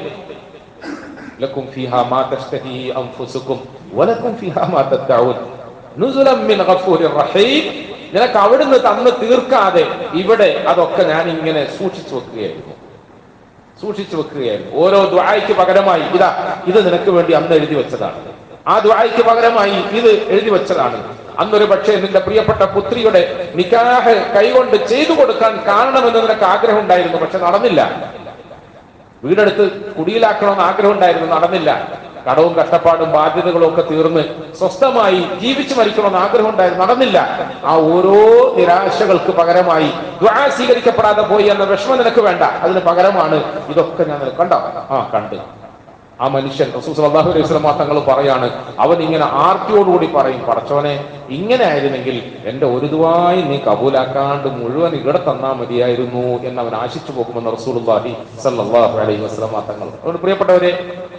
ലക്കും ഫീഹാ മാ തഷ്തഹി അൻഫുസുക്കും വലക്കും ഫീഹാ മാ തദ്ദഊൻ നുസുലം മിൻ ഗഫൂരിർ റഹീം നിനക്ക് അവിടുന്ന് തന്ന് തീർക്കാതെ ഇവിടെ അതൊക്കെ ഞാൻ ഇങ്ങനെ സൂക്ഷിച്ചു വെക്കുകയായിരുന്നു സൂക്ഷിച്ചു വെക്കുകയായിരുന്നു ഓരോ ദ്വായ്ക്ക് പകരമായി ഇതാ ഇത് നിനക്ക് വേണ്ടി അന്ന് എഴുതി വെച്ചതാണ് ആ ദ്വായ്ക്ക് പകരമായി ഇത് എഴുതി വെച്ചതാണ് അന്നൊരു പക്ഷേ നിന്റെ പ്രിയപ്പെട്ട പുത്രിയുടെ നിക്കാഹ് കൈകൊണ്ട് ചെയ്തു കൊടുക്കാൻ കാണണമെന്ന് നിനക്ക് ആഗ്രഹം ഉണ്ടായിരുന്നു പക്ഷെ നടന്നില്ല വീടെടുത്ത് കുടിയിലാക്കണമെന്ന് ആഗ്രഹം ഉണ്ടായിരുന്നു നടന്നില്ല കടവും കഷ്ടപ്പാടും ബാധ്യതകളും ഒക്കെ തീർന്ന് സ്വസ്ഥമായി ജീവിച്ചു മരിക്കണമെന്ന് ആഗ്രഹം ഉണ്ടായിരുന്നു നടന്നില്ല ആ ഓരോ നിരാശകൾക്ക് പകരമായി ദ്വാ സ്വീകരിക്കപ്പെടാതെ പോയി എന്ന വിഷമം നിനക്ക് വേണ്ട അതിന് പകരമാണ് ഇതൊക്കെ ഞാൻ നിനക്ക് കണ്ടോ ആ കണ്ട് ആ മനുഷ്യൻ റസൂൽ സല്ലല്ലാഹു അലൈഹി വസല്ലം തങ്ങൾ പറയാണ് അവൻ ഇങ്ങനെ ആർത്തിയോടുകൂടി പറയും പടച്ചോനെ ഇങ്ങനെ ആയിരുന്നെങ്കിൽ എന്റെ ഒരു ദുവായി നീ കബൂലാക്കാണ്ട് മുഴുവൻ ഇവിടെ തന്നാ മതിയായിരുന്നു എന്ന് അവൻ ആശിച്ചു പോകുമെന്ന് റസൂലുള്ളാഹി സല്ലല്ലാഹു അലൈഹി വസല്ലം തങ്ങൾ അതുകൊണ്ട് പ്രിയപ്പെട്ടവരെ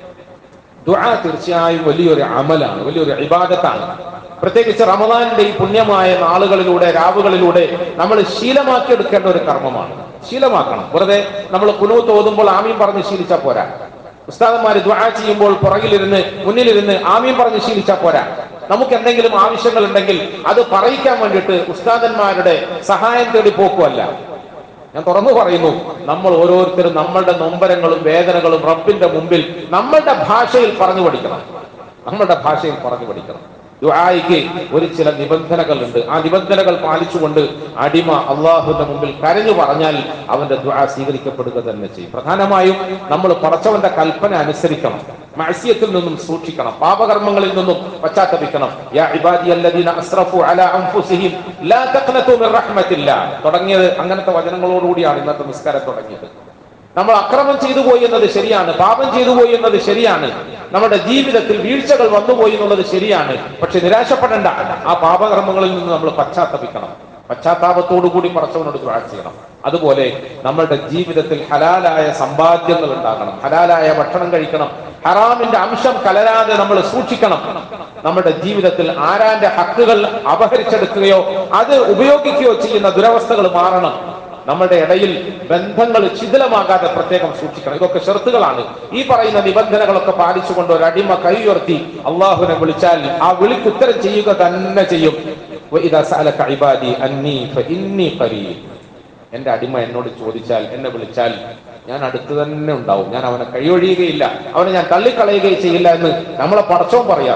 ദുആ തീർച്ചയായും വലിയൊരു അമലാണ് വലിയൊരു ഇബാദത്താണ് പ്രത്യേകിച്ച് റമദാനിന്റെ ഈ പുണ്യമായ നാളുകളിലൂടെ രാവുകളിലൂടെ നമ്മൾ ശീലമാക്കിയെടുക്കേണ്ട ഒരു കർമ്മമാണ് ശീലമാക്കണം വെറുതെ നമ്മൾ കുനൂത്ത് ഓതുമ്പോൾ ആമീൻ പറഞ്ഞ് ശീലിച്ചാൽ പോരാ ഉസ്താദന്മാര് ദ്വാ ചെയ്യുമ്പോൾ പുറകിലിരുന്ന് മുന്നിലിരുന്ന് ആമീൻ പറഞ്ഞ് ശീലിച്ചാൽ പോരാ നമുക്ക് എന്തെങ്കിലും ആവശ്യങ്ങൾ ഉണ്ടെങ്കിൽ അത് പറയിക്കാൻ വേണ്ടിയിട്ട് ഉസ്താദന്മാരുടെ സഹായം തേടി പോക്കുമല്ല ഞാൻ തുറന്നു പറയുന്നു നമ്മൾ ഓരോരുത്തരും നമ്മളുടെ നൊമ്പരങ്ങളും വേദനകളും റബ്ബിന്റെ മുമ്പിൽ നമ്മളുടെ ഭാഷയിൽ പറഞ്ഞു പഠിക്കണം നമ്മളുടെ ഭാഷയിൽ പറഞ്ഞു പഠിക്കണം ദുആയിക്ക് ഒരു ചില നിബന്ധനകളുണ്ട് ആ നിബന്ധനകൾ പാലിച്ചുകൊണ്ട് അടിമ അള്ളാഹുവിന്റെ മുമ്പിൽ കരഞ്ഞു പറഞ്ഞാൽ അവന്റെ ദുആ സ്വീകരിക്കപ്പെടുക തന്നെ ചെയ്യും പ്രധാനമായും നമ്മൾ പടച്ചവന്റെ കൽപ്പന അനുസരിക്കണം മത്സ്യത്തിൽ നിന്നും സൂക്ഷിക്കണം പാപകർമ്മങ്ങളിൽ നിന്നും പശ്ചാത്തപിക്കണം യാ ഇബാദിയല്ലദീന അസ്റഫു അലാ അൻഫുസിഹിം ലാ തഖ്നതു മിർ റഹ്മത്തില്ലാ തുടങ്ങിയത് അങ്ങനത്തെ വചനങ്ങളോടുകൂടിയാണ് ഇന്നത്തെ നിസ്കാരം തുടങ്ങിയത് നമ്മൾ അക്രമം ചെയ്തു പോയി എന്നത് ശരിയാണ് പാപം ചെയ്തു പോയി എന്നത് ശരിയാണ് നമ്മുടെ ജീവിതത്തിൽ വീഴ്ചകൾ വന്നുപോയി എന്നുള്ളത് ശരിയാണ് പക്ഷെ നിരാശപ്പെടേണ്ട ആ പാപകർമ്മങ്ങളിൽ നിന്ന് നമ്മൾ പശ്ചാത്തപിക്കണം പശ്ചാത്താപത്തോടുകൂടി പടച്ചവനോട് ദുആ ചെയ്യണം അതുപോലെ നമ്മളുടെ ജീവിതത്തിൽ ഹലാലായ സമ്പാദ്യങ്ങൾ ഉണ്ടാകണം ഹലാലായ ഭക്ഷണം കഴിക്കണം ഹറാമിന്റെ അംശം കലരാതെ നമ്മൾ സൂക്ഷിക്കണം നമ്മുടെ ജീവിതത്തിൽ ആരാന്റെ ഹക്കുകൾ അപഹരിച്ചെടുക്കുകയോ അത് ഉപയോഗിക്കുകയോ ചെയ്യുന്ന ദുരവസ്ഥകൾ മാറണം നമ്മുടെ ഇടയിൽ ബന്ധങ്ങൾ ശിഥിലമാകാതെ പ്രത്യേകം സൂക്ഷിക്കണം ഇതൊക്കെ ഷെർത്തുകളാണ് ഈ പറയുന്ന നിബന്ധനകളൊക്കെ പാലിച്ചുകൊണ്ട് ഒരു അടിമ കൈ ഉയർത്തി അള്ളാഹുവിനെ വിളിച്ചാൽ ആ വിളിക്ക് ഉത്തരം ചെയ്യുക തന്നെ ചെയ്യും وإذا سألك عبادي أني فإني قريب എന്റെ അടിമ എന്നോട് ചോദിച്ചാൽ എന്നെ വിളിച്ചാൽ ഞാൻ അടുത്ത് തന്നെ ഉണ്ടാവും ഞാൻ അവനെ കൈയൊഴിയുകയില്ല അവനെ ഞാൻ തള്ളിക്കളയുകയും ചെയ്യില്ല എന്ന് നമ്മളെ പടച്ചോൻ പറയാ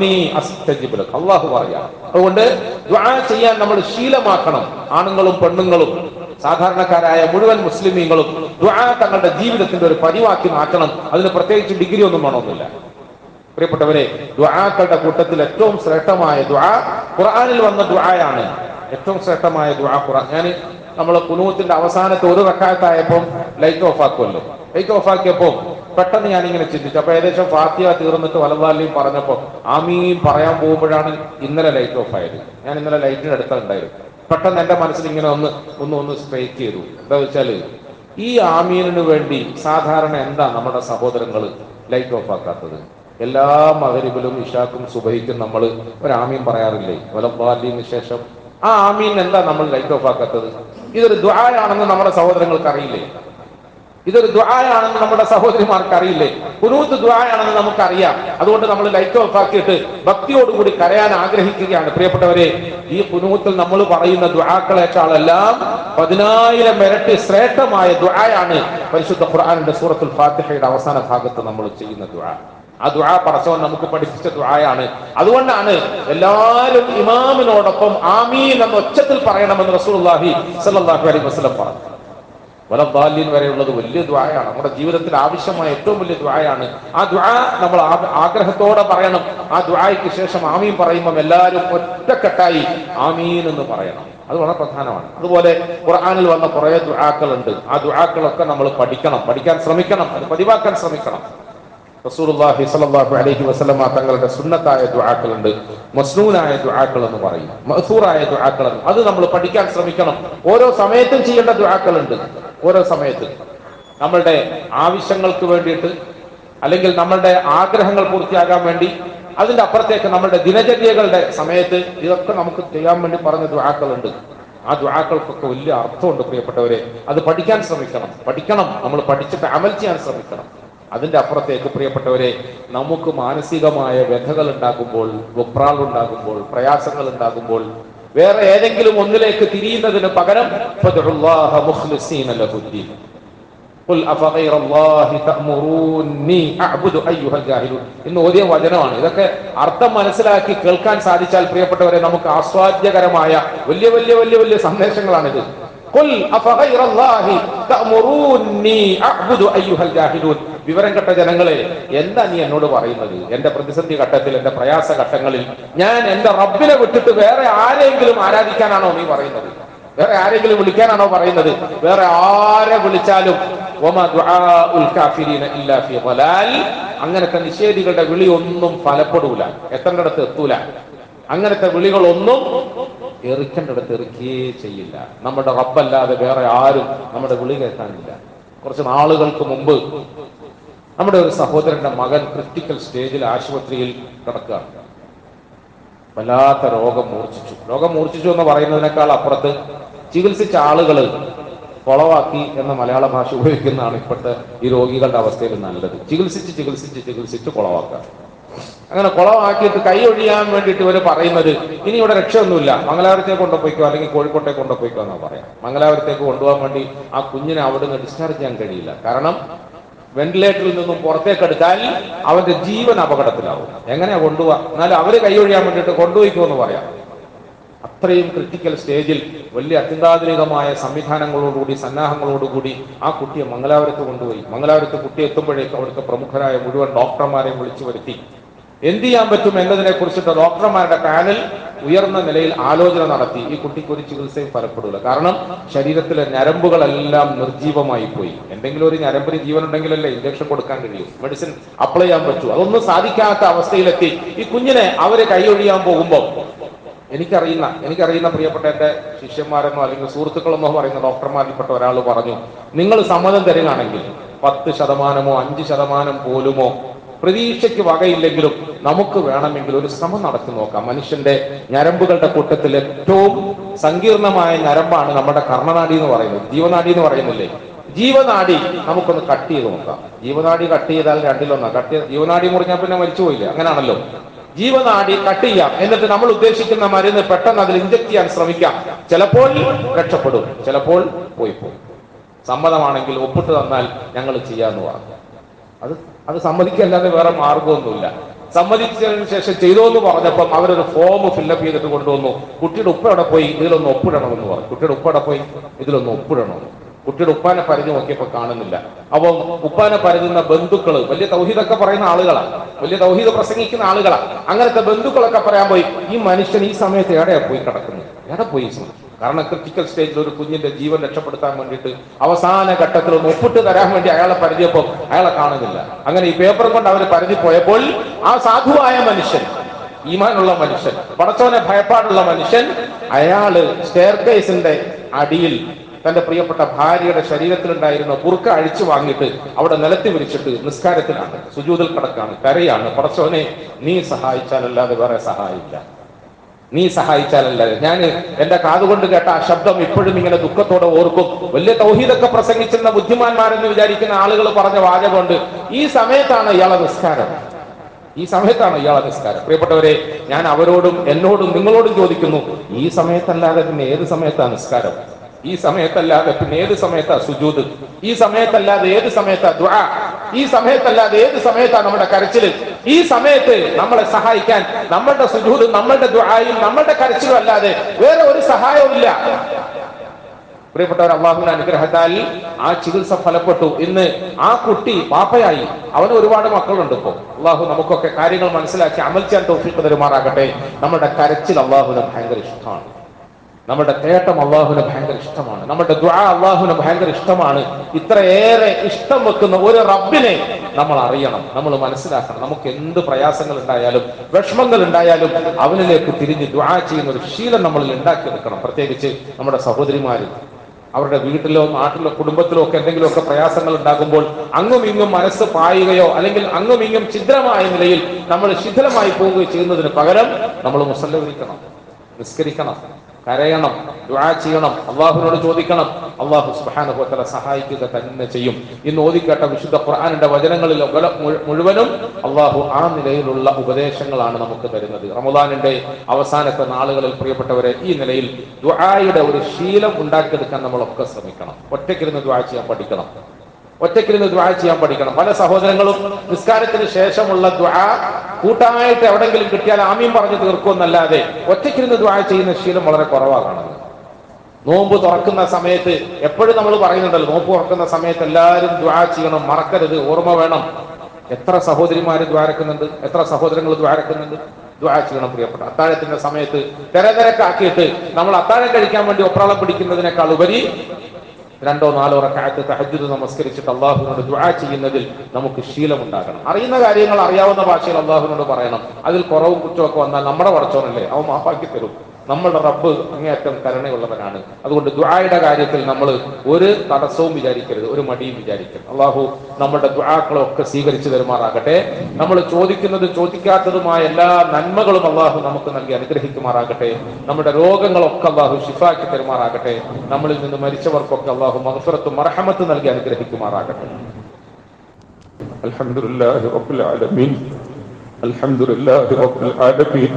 അള്ളാഹു പറയാ അതുകൊണ്ട് ദ്വാ ചെയ്യാൻ നമ്മൾ ശീലമാക്കണം ആണുങ്ങളും പെണ്ണുങ്ങളും സാധാരണക്കാരായ മുഴുവൻ മുസ്ലിമീങ്ങളും ദ്വാ തങ്ങളുടെ ജീവിതത്തിന്റെ ഒരു പതിവാക്കി മാറ്റണം അതിന് പ്രത്യേകിച്ച് ഡിഗ്രി ഒന്നും വേണമെന്നില്ല പ്രിയപ്പെട്ടവരെ ദ്വാക്കളുടെ കൂട്ടത്തിൽ ഏറ്റവും ശ്രേഷ്ഠമായ ദ്വാ ഖുർആനിൽ വന്ന ദ്വായാണ് ഏറ്റവും ശ്രേഷ്ഠമായ ദ്വാ ഖുർആൻ ഞാൻ നമ്മൾ കുനൂത്തിന്റെ അവസാനത്തെ ഒരു റക്കായത്തായപ്പോൾ ലൈറ്റ് ഓഫ് ആക്കുമല്ലോ ലൈറ്റ് ഓഫ് ആക്കിയപ്പോൾ പെട്ടെന്ന് ഞാൻ ഇങ്ങനെ ചിന്തിച്ചു അപ്പൊ ഏകദേശം ഫാത്തിയ തീർന്നിട്ട് വലതാലിയും പറഞ്ഞപ്പോ ആമീൻ പറയാൻ പോകുമ്പോഴാണ് ഇന്നലെ ലൈറ്റ് ഓഫ് ആയത് ഞാൻ ഇന്നലെ ലൈറ്റിന് അടുത്തുണ്ടായിരുന്നു പെട്ടെന്ന് എന്റെ മനസ്സിൽ ഇങ്ങനെ ഒന്ന് ഒന്ന് ഒന്ന് സ്ട്രൈക്ക് ചെയ്തു എന്താ വെച്ചാല് ഈ ആമീനിന് വേണ്ടി സാധാരണ എന്താ നമ്മുടെ സഹോദരങ്ങൾ ലൈറ്റ് ഓഫ് ആക്കാത്തത് എല്ലാ മകരിബിലും ഇഷാക്കും സുബഹിക്കും നമ്മൾ ഒരു ആമീൻ പറയാറില്ലേ വലബാലിന് ശേഷം ആ ആമീൻ എന്താ നമ്മൾ ലൈറ്റ് ഓഫ് ആക്കാത്തത് ഇതൊരു ദ്വായാണെന്ന് നമ്മുടെ സഹോദരങ്ങൾക്ക് അറിയില്ലേ ഇതൊരു ദ്വായാണെന്ന് നമ്മുടെ സഹോദരിമാർക്ക് അറിയില്ലേ കുനൂത്ത് ദ്വായാണെന്ന് നമുക്കറിയാം അതുകൊണ്ട് നമ്മൾ ലൈറ്റ് ഓഫ് ആക്കിയിട്ട് ഭക്തിയോടുകൂടി കരയാൻ ആഗ്രഹിക്കുകയാണ് പ്രിയപ്പെട്ടവരെ ഈ കുനൂത്തിൽ നമ്മൾ പറയുന്ന ദ്വാക്കളെക്കാളെല്ലാം പതിനായിരം ഇരട്ടി ശ്രേഷ്ഠമായ ദ്വായാണ് പരിശുദ്ധ ഖുർആാനിന്റെ സൂറത്തുൽ ഫാത്തിഹയുടെ അവസാന ഭാഗത്ത് നമ്മൾ ചെയ്യുന്ന ദ്വാ ആ ദുആ പടച്ചവൻ നമുക്ക് പഠിപ്പിച്ച ദുആയാണ് അതുകൊണ്ടാണ് എല്ലാവരും ഇമാമിനോടൊപ്പം ആമീൻ എന്ന ഒച്ചത്തിൽ പറയണമെന്ന് റസൂലുള്ളാഹി സ്വല്ലല്ലാഹു അലൈഹി വസല്ലം പറഞ്ഞു വലബാല്യൻ വരെയുള്ളത് വലിയ ദ്വായാണ് നമ്മുടെ ജീവിതത്തിൽ ആവശ്യമായ ഏറ്റവും വലിയ ദ്വായാണ് ആ ദ്വാ നമ്മൾ ആ- ആഗ്രഹത്തോടെ പറയണം ആ ദ്വായ്ക്ക് ശേഷം ആമീൻ പറയുമ്പോൾ എല്ലാവരും ഒറ്റക്കെട്ടായി ആമീൻ എന്ന് പറയണം അത് വളരെ പ്രധാനമാണ് അതുപോലെ ഖുർആനിൽ വന്ന കുറെ ദുആക്കളുണ്ട് ആ ദുആക്കളൊക്കെ നമ്മൾ പഠിക്കണം പഠിക്കാൻ ശ്രമിക്കണം അത് പതിവാക്കാൻ ശ്രമിക്കണം റസൂലുള്ളാഹി സ്വല്ലല്ലാഹു അലൈഹി വസല്ലമ തങ്ങളുടെ സുന്നത്തായ ദുആക്കളുണ്ട് മസ്നൂനായ ദുആക്കൾ എന്ന് പറയും മഅ്സൂറായ ദുആക്കൾ എന്ന് അത് നമ്മൾ പഠിക്കാൻ ശ്രമിക്കണം ഓരോ സമയത്തും ചെയ്യേണ്ട ദുആക്കളുണ്ട് ഓരോ സമയത്ത് നമ്മളുടെ ആവശ്യങ്ങൾക്ക് വേണ്ടിയിട്ട് അല്ലെങ്കിൽ നമ്മളുടെ ആഗ്രഹങ്ങൾ പൂർത്തിയാകാൻ വേണ്ടി അതിന്റെ അപ്പുറത്തേക്ക് നമ്മുടെ ദിനചര്യകളുടെ സമയത്ത് ഇതൊക്കെ നമുക്ക് ചെയ്യാൻ വേണ്ടി പറഞ്ഞ ദ്വാക്കളുണ്ട് ആ ദ്വാക്കൾക്കൊക്കെ വലിയ അർത്ഥമുണ്ട് പ്രിയപ്പെട്ടവരെ അത് പഠിക്കാൻ ശ്രമിക്കണം പഠിക്കണം നമ്മൾ പഠിച്ചിട്ട് അമൽ ചെയ്യാൻ ശ്രമിക്കണം അതിന്റെ അപ്പുറത്തേക്ക് പ്രിയപ്പെട്ടവരെ നമുക്ക് മാനസികമായ വ്യഥകൾ ഉണ്ടാകുമ്പോൾ വെപ്രാൾ ഉണ്ടാകുമ്പോൾ പ്രയാസങ്ങൾ ഉണ്ടാകുമ്പോൾ വേറെ ഏതെങ്കിലും ഒന്നിലേക്ക് തിരിയുന്നതിന് പകരം ഫദ്ഉല്ലാഹ മുഖ്ലിസീന ലഹുദ്ദീൻ ഖുൽ അഫഗൈറ അല്ലാഹി തഅമുറൂനി അഅ്ബുദു അയ്യുഹൽ ജാഹിലൂൻ ഇന്ന് ഓതിയ വചനമാണ് ഇതൊക്കെ അർത്ഥം മനസ്സിലാക്കി കേൾക്കാൻ സാധിച്ചാൽ പ്രിയപ്പെട്ടവരെ നമുക്ക് ആസ്വാദ്യകരമായ വലിയ വലിയ വലിയ വലിയ സന്ദേശങ്ങളാണിത് ഖുൽ അഫഗൈറ അല്ലാഹി തഅമുറൂനി അഅ്ബുദു അയ്യുഹൽ ജാഹിലൂൻ വിവരം കെട്ട ജനങ്ങളെ എന്താ നീ എന്നോട് പറയുന്നത് എന്റെ പ്രതിസന്ധി ഘട്ടത്തിൽ എന്റെ പ്രയാസ ഘട്ടങ്ങളിൽ ഞാൻ എന്റെ റബ്ബിനെ വിട്ടിട്ട് വേറെ ആരെങ്കിലും ആരാധിക്കാനാണോ നീ പറയുന്നത് വേറെ ആരെങ്കിലും വിളിക്കാനാണോ പറയുന്നത് വേറെ ആരെ വിളിച്ചാലും വമാ ദുആഉൽ കാഫിരീന ഇല്ലാ ഫീ ളലാൽ അങ്ങനത്തെ നിഷേധികളുടെ വിളി ഒന്നും ഫലപ്പെടൂല എത്തേണ്ടടുത്ത് എത്തൂല അങ്ങനത്തെ വിളികളൊന്നും എറിക്കേണ്ടടുത്ത് എറിക്കുകയേ ചെയ്യില്ല നമ്മുടെ റബ്ബല്ലാതെ വേറെ ആരും നമ്മുടെ വിളി കേൾക്കാനില്ല കുറച്ച് നാളുകൾക്ക് മുമ്പ് നമ്മുടെ ഒരു സഹോദരന്റെ മകൻ ക്രിട്ടിക്കൽ സ്റ്റേജിൽ ആശുപത്രിയിൽ കിടക്കുകയാണ് വല്ലാത്ത രോഗം മൂർച്ഛിച്ചു രോഗം മൂർച്ഛിച്ചു എന്ന് പറയുന്നതിനേക്കാൾ അപ്പുറത്ത് ചികിത്സിച്ച ആളുകൾ കുളവാക്കി എന്ന മലയാള ഭാഷ ഉപയോഗിക്കുന്നതാണ് ഇപ്പോഴത്തെ ഈ രോഗികളുടെ അവസ്ഥയിൽ നല്ലത് ചികിത്സിച്ച് ചികിത്സിച്ച് ചികിത്സിച്ച് കുളവാക്കുക അങ്ങനെ കുളമാക്കിയിട്ട് കൈ ഒഴിയാൻ വേണ്ടിയിട്ട് ഇവർ പറയുന്നത് ഇനി ഇവിടെ രക്ഷയൊന്നുമില്ല മംഗലാപുരത്തേക്ക് കൊണ്ടുപോയിക്കോ അല്ലെങ്കിൽ കോഴിക്കോട്ടേക്ക് കൊണ്ടുപോയിക്കോ എന്നാ പറയാം മംഗലാപുരത്തേക്ക് കൊണ്ടുപോകാൻ വേണ്ടി ആ കുഞ്ഞിനെ അവിടുന്ന് ഡിസ്ചാർജ് ചെയ്യാൻ കഴിയില്ല കാരണം വെന്റിലേറ്ററിൽ നിന്നും പുറത്തേക്ക് എടുത്താൽ അവന്റെ ജീവൻ അപകടത്തിലാവും എങ്ങനെയാ കൊണ്ടുപോവാ എന്നാലും അവര് കൈയൊഴിയാൻ വേണ്ടിയിട്ട് കൊണ്ടുപോയിക്കോ എന്ന് പറയാം അത്രയും ക്രിട്ടിക്കൽ സ്റ്റേജിൽ വലിയ അത്യന്താധുനികമായ സംവിധാനങ്ങളോടുകൂടി സന്നാഹങ്ങളോടുകൂടി ആ കുട്ടിയെ മംഗലാപുരത്ത് കൊണ്ടുപോയി മംഗലാപുരത്ത് കുട്ടി എത്തുമ്പോഴേക്കും അവിടുത്തെ പ്രമുഖരായ മുഴുവൻ ഡോക്ടർമാരെയും വിളിച്ചു വരുത്തി എന്ത് ചെയ്യാൻ പറ്റും എന്നതിനെ കുറിച്ചിട്ട് ഡോക്ടർമാരുടെ പാനൽ ഉയർന്ന നിലയിൽ ആലോചന നടത്തി ഈ കുട്ടിക്ക് ഒരു ചികിത്സയും ഫലപ്പെടില്ല കാരണം ശരീരത്തിലെ ഞരമ്പുകളെല്ലാം നിർജീവമായി പോയി എന്തെങ്കിലും ഒരു ഞരമ്പിന് ജീവൻ ഉണ്ടെങ്കിലല്ലേ ഇഞ്ചക്ഷൻ കൊടുക്കാൻ കഴിയൂ മെഡിസിൻ അപ്ലൈ ചെയ്യാൻ പറ്റൂ അതൊന്നും സാധിക്കാത്ത അവസ്ഥയിലെത്തി ഈ കുഞ്ഞിനെ അവര് കൈയൊഴിയാൻ പോകുമ്പോൾ എനിക്കറിയുന്ന എനിക്കറിയുന്ന പ്രിയപ്പെട്ട എന്റെ ശിഷ്യന്മാരെന്നോ അല്ലെങ്കിൽ സുഹൃത്തുക്കളെന്നോ പറയുന്ന ഡോക്ടർമാരിൽപ്പെട്ട ഒരാൾ പറഞ്ഞു നിങ്ങൾ സമ്മതം തരികയാണെങ്കിൽ പത്ത് ശതമാനമോ അഞ്ച് ശതമാനം പോലുമോ പ്രതീക്ഷയ്ക്ക് വകയില്ലെങ്കിലും നമുക്ക് വേണമെങ്കിൽ ഒരു ശ്രമം നടത്തി നോക്കാം മനുഷ്യന്റെ ഞരമ്പുകളുടെ കൂട്ടത്തിൽ ഏറ്റവും സങ്കീർണമായ ഞരമ്പാണ് നമ്മുടെ കർണനാടി എന്ന് പറയുന്നത് ജീവനാടി എന്ന് പറയുന്നില്ലേ ജീവനാടി നമുക്കൊന്ന് കട്ട് ചെയ്ത് നോക്കാം ജീവനാടി കട്ട് ചെയ്താൽ രണ്ടിലൊന്നാ കട്ട് ചെയ്ത് ജീവനാടി മുറിഞ്ഞാൽ പിന്നെ മരിച്ചു പോയില്ലേ അങ്ങനെയാണല്ലോ ജീവനാടി കട്ട് ചെയ്യാം എന്നിട്ട് നമ്മൾ ഉദ്ദേശിക്കുന്ന മരുന്ന് പെട്ടെന്ന് അതിൽ ഇഞ്ചക്ട് ചെയ്യാൻ ശ്രമിക്കാം ചിലപ്പോൾ രക്ഷപ്പെടും ചിലപ്പോൾ പോയി പോകും സമ്മതമാണെങ്കിൽ ഒപ്പിട്ട് തന്നാൽ ഞങ്ങൾ ചെയ്യാന്ന് പറഞ്ഞു അത് അത് സമ്മതിക്കല്ലാതെ വേറെ മാർഗമൊന്നുമില്ല സമ്മതിച്ചതിന് ശേഷം ചെയ്തോ എന്ന് പറഞ്ഞപ്പം അവരൊരു ഫോം ഫില്ലപ്പ് ചെയ്തിട്ട് കൊണ്ടുവന്നു കുട്ടിയുടെ ഉപ്പ എവിടെ പോയി ഇതിലൊന്ന് ഒപ്പിടണമെന്ന് പറഞ്ഞു കുട്ടിയുടെ ഉപ്പ എവിടെ പോയി ഇതിലൊന്ന് ഒപ്പിടണം കുട്ടിയുടെ ഉപ്പാനെ പരിധി നോക്കിയപ്പോ കാണുന്നില്ല അപ്പൊ ഉപ്പാനെ പരിതുന്ന ബന്ധുക്കള് വലിയ തൗഹീദൊക്കെ പറയുന്ന ആളുകളാണ് വലിയ തൗഹീദ് പ്രസംഗിക്കുന്ന ആളുകളാണ് അങ്ങനത്തെ ബന്ധുക്കളൊക്കെ പറയാൻ പോയി ഈ മനുഷ്യൻ ഈ സമയത്ത് എവിടെയാ പോയി കിടക്കുന്നത് എവിടെ പോയി ഈ സമയത്ത്? കാരണം ക്രിട്ടിക്കൽ സ്റ്റേജിൽ ഒരു കുഞ്ഞിന്റെ ജീവൻ രക്ഷപ്പെടുത്താൻ വേണ്ടിയിട്ട് അവസാന ഘട്ടത്തിൽ ഒന്ന് ഒപ്പിട്ട് തരാൻ വേണ്ടി അയാളെ പരിചയപ്പോൾ അയാളെ കാണുന്നില്ല അങ്ങനെ ഈ പേപ്പർ കൊണ്ട് അവർ പരിധി പോയപ്പോൾ ആ സാധുവായ മനുഷ്യൻ ഈമാനുള്ള മനുഷ്യൻ പടച്ചവനെ ഭയപ്പാടുള്ള മനുഷ്യൻ അയാള് സ്റ്റെയർ കേസിന്റെ അടിയിൽ തന്റെ പ്രിയപ്പെട്ട ഭാര്യയുടെ ശരീരത്തിലുണ്ടായിരുന്ന കുറുക്ക അഴിച്ചു വാങ്ങിയിട്ട് അവിടെ നിലത്തി വിരിച്ചിട്ട് നിസ്കാരത്തിലാണ് സുജൂതിൽ കിടക്കാണ് കരയാണ് പടച്ചവനെ നീ സഹായിച്ചാലല്ലാതെ വേറെ സഹായില്ല നീ സഹായിച്ചാലല്ലാതെ ഞാൻ എന്റെ കാതുകൊണ്ട് കേട്ട ആ ശബ്ദം ഇപ്പോഴും ഇങ്ങനെ ദുഃഖത്തോടെ ഓർക്കും വലിയ തൗഹീദൊക്കെ പ്രസംഗിച്ചിരുന്ന ബുദ്ധിമാന്മാരെന്ന് വിചാരിക്കുന്ന ആളുകൾ പറഞ്ഞ വാചകമുണ്ട് ഈ സമയത്താണ് ഇയാളെ നിസ്കാരം ഈ സമയത്താണ് ഇയാളെ നിസ്കാരം പ്രിയപ്പെട്ടവരെ ഞാൻ അവരോടും എന്നോടും നിങ്ങളോടും ചോദിക്കുന്നു ഈ സമയത്തല്ലാതെ പിന്നെ ഏത് സമയത്താണ് നിസ്കാരം ഈ സമയത്തല്ലാതെ പിന്നെ ഏത് സമയത്താ സുജൂത് ഈ സമയത്തല്ലാതെ ഏത് സമയത്താ ദുആ ഈ സമയത്തല്ലാതെ ഏത് സമയത്താ നമ്മുടെ കരച്ചില് ഈ സമയത്ത് നമ്മളെ സഹായിക്കാൻ നമ്മളുടെ സുജൂത് നമ്മളുടെ ദുആയും നമ്മളുടെ കരച്ചിലും അല്ലാതെ വേറെ ഒരു സഹായവും ഇല്ല പ്രിയപ്പെട്ടവർ അള്ളാഹുവിന്റെ അനുഗ്രഹത്താൽ ആ ചികിത്സ ഫലപ്പെട്ടു ഇന്ന് ആ കുട്ടി പാപ്പയായി അവന് ഒരുപാട് മക്കളുണ്ട് ഇപ്പോ അള്ളാഹു നമുക്കൊക്കെ കാര്യങ്ങൾ മനസ്സിലാക്കി അമൽ ചെയ്യാൻ തോഫിക്ക് തരുമാറാകട്ടെ നമ്മുടെ കരച്ചിൽ അള്ളാഹുവിന് ഭയങ്കര ഇഷ്ടമാണ് നമ്മുടെ തേട്ടം അള്ളാഹുവിന് ഭയങ്കര ഇഷ്ടമാണ് നമ്മുടെ ദ്വാ അള്ളാഹുവിന് ഭയങ്കര ഇഷ്ടമാണ് ഇത്രയേറെ ഇഷ്ടം വെക്കുന്ന ഒരു റബ്ബിനെ നമ്മൾ അറിയണം നമ്മൾ മനസ്സിലാക്കണം നമുക്ക് എന്ത് പ്രയാസങ്ങൾ ഉണ്ടായാലും വിഷമങ്ങൾ ഉണ്ടായാലും അവനിലേക്ക് തിരിഞ്ഞ് ദ്വാ ചെയ്യുന്ന ഒരു ശീലം നമ്മളിൽ ഉണ്ടാക്കിയെടുക്കണം പ്രത്യേകിച്ച് നമ്മുടെ സഹോദരിമാര് അവരുടെ വീട്ടിലോ നാട്ടിലോ കുടുംബത്തിലോ ഒക്കെ എന്തെങ്കിലുമൊക്കെ പ്രയാസങ്ങൾ ഉണ്ടാകുമ്പോൾ അങ്ങും ഇങ്ങും മനസ്സ് പായുകയോ അല്ലെങ്കിൽ അങ്ങും ഇങ്ങും ഛിദ്രമായ നിലയിൽ നമ്മൾ ശിഥിലമായി പോവുകയോ ചെയ്യുന്നതിന് പകരം നമ്മൾ മുസല്ല വിളിക്കണം നിസ്കരിക്കണം കരയണം ദുആ ചെയ്യണം അള്ളാഹുവിനോട് ചോദിക്കണം അള്ളാഹു സുബാനുഭവത്തല സഹായിക്കുക തന്നെ ചെയ്യും ഇന്ന് ഓതിക്കേട്ട വിശുദ്ധ ഖുർആാനിന്റെ വചനങ്ങളിൽ ഒകല- മുഴു- മുഴുവനും അള്ളാഹു ആ നിലയിലുള്ള ഉപദേശങ്ങളാണ് നമുക്ക് തരുന്നത് റമദാനിന്റെ അവസാനത്തെ നാളുകളിൽ പ്രിയപ്പെട്ടവരെ ഈ നിലയിൽ ദുആയുടെ ഒരു ശീലം ഉണ്ടാക്കിയെടുക്കാൻ നമ്മളൊക്കെ ശ്രമിക്കണം ഒറ്റയ്ക്കിരുന്ന് ദുആ ചെയ്യാൻ പഠിക്കണം ഒറ്റയ്ക്കിരുന്ന് ദ്വാ ചെയ്യാൻ പഠിക്കണം പല സഹോദരങ്ങളും നിസ്കാരത്തിന് ശേഷമുള്ള ദ്വാ കൂട്ടായിട്ട് എവിടെങ്കിലും കിട്ടിയാൽ ആമീൻ പറഞ്ഞു തീർക്കുമെന്നല്ലാതെ ഒറ്റയ്ക്കിരുന്ന് ദ്വാ ചെയ്യുന്ന ശീലം വളരെ കുറവാണ് കാണുന്നത് നോമ്പ് തുറക്കുന്ന സമയത്ത് എപ്പോഴും നമ്മൾ പറയുന്നുണ്ടല്ലോ നോമ്പ് തുറക്കുന്ന സമയത്ത് എല്ലാവരും ദ്വാ ചെയ്യണം മറക്കരുത് ഓർമ്മ വേണം എത്ര സഹോദരിമാര് ദ്വാരക്കുന്നുണ്ട് എത്ര സഹോദരങ്ങൾ ദ്വാരക്കുന്നുണ്ട് ദ്വാ ചെയ്യണം പ്രിയപ്പെട്ട അത്താഴത്തിന്റെ സമയത്ത് തിരതിരക്കാക്കിയിട്ട് നമ്മൾ അത്താഴം കഴിക്കാൻ വേണ്ടി ഒപ്രാളം പിടിക്കുന്നതിനേക്കാൾ ഉപരി രണ്ടോ നാലോ റക്കായത്ത് തഹജ്ജുദ് നമസ്കരിച്ചിട്ട് അള്ളാഹുവിനോട് ദുആ ചെയ്യുന്നതിൽ നമുക്ക് ശീലമുണ്ടാകണം അറിയുന്ന കാര്യങ്ങൾ അറിയാവുന്ന ഭാഷയിൽ അള്ളാഹുവിനോട് പറയണം അതിൽ കുറവും കുറ്റമൊക്കെ വന്നാൽ നമ്മുടെ പടച്ചോനല്ലേ അവൻ മാപ്പാക്കി തരും നമ്മളുടെ റബ്ബ് അങ്ങേയറ്റം കരുണയുള്ളവനാണ് അതുകൊണ്ട് ദുആയുടെ കാര്യത്തിൽ നമ്മൾ ഒരു തടസ്സവും വിചാരിക്കരുത് ഒരു മടിയും വിചാരിക്കരുത് അള്ളാഹു നമ്മുടെ ദുആക്കളൊക്കെ സ്വീകരിച്ചു തരുമാറാകട്ടെ നമ്മൾ ചോദിക്കുന്നതും ചോദിക്കാത്തതുമായ എല്ലാ നന്മകളും അള്ളാഹു നമുക്ക് നൽകി അനുഗ്രഹിക്കുമാറാകട്ടെ നമ്മുടെ രോഗങ്ങളൊക്കെ അള്ളാഹു ഷിഫാക്കി തരുമാറാകട്ടെ നമ്മളിൽ നിന്ന് മരിച്ചവർക്കൊക്കെ അള്ളാഹു മഹഫറത്തും മർഹമത്ത് നൽകി അനുഗ്രഹിക്കുമാറാകട്ടെ الحمد لله رب العالمين الحمد لله رب العالمين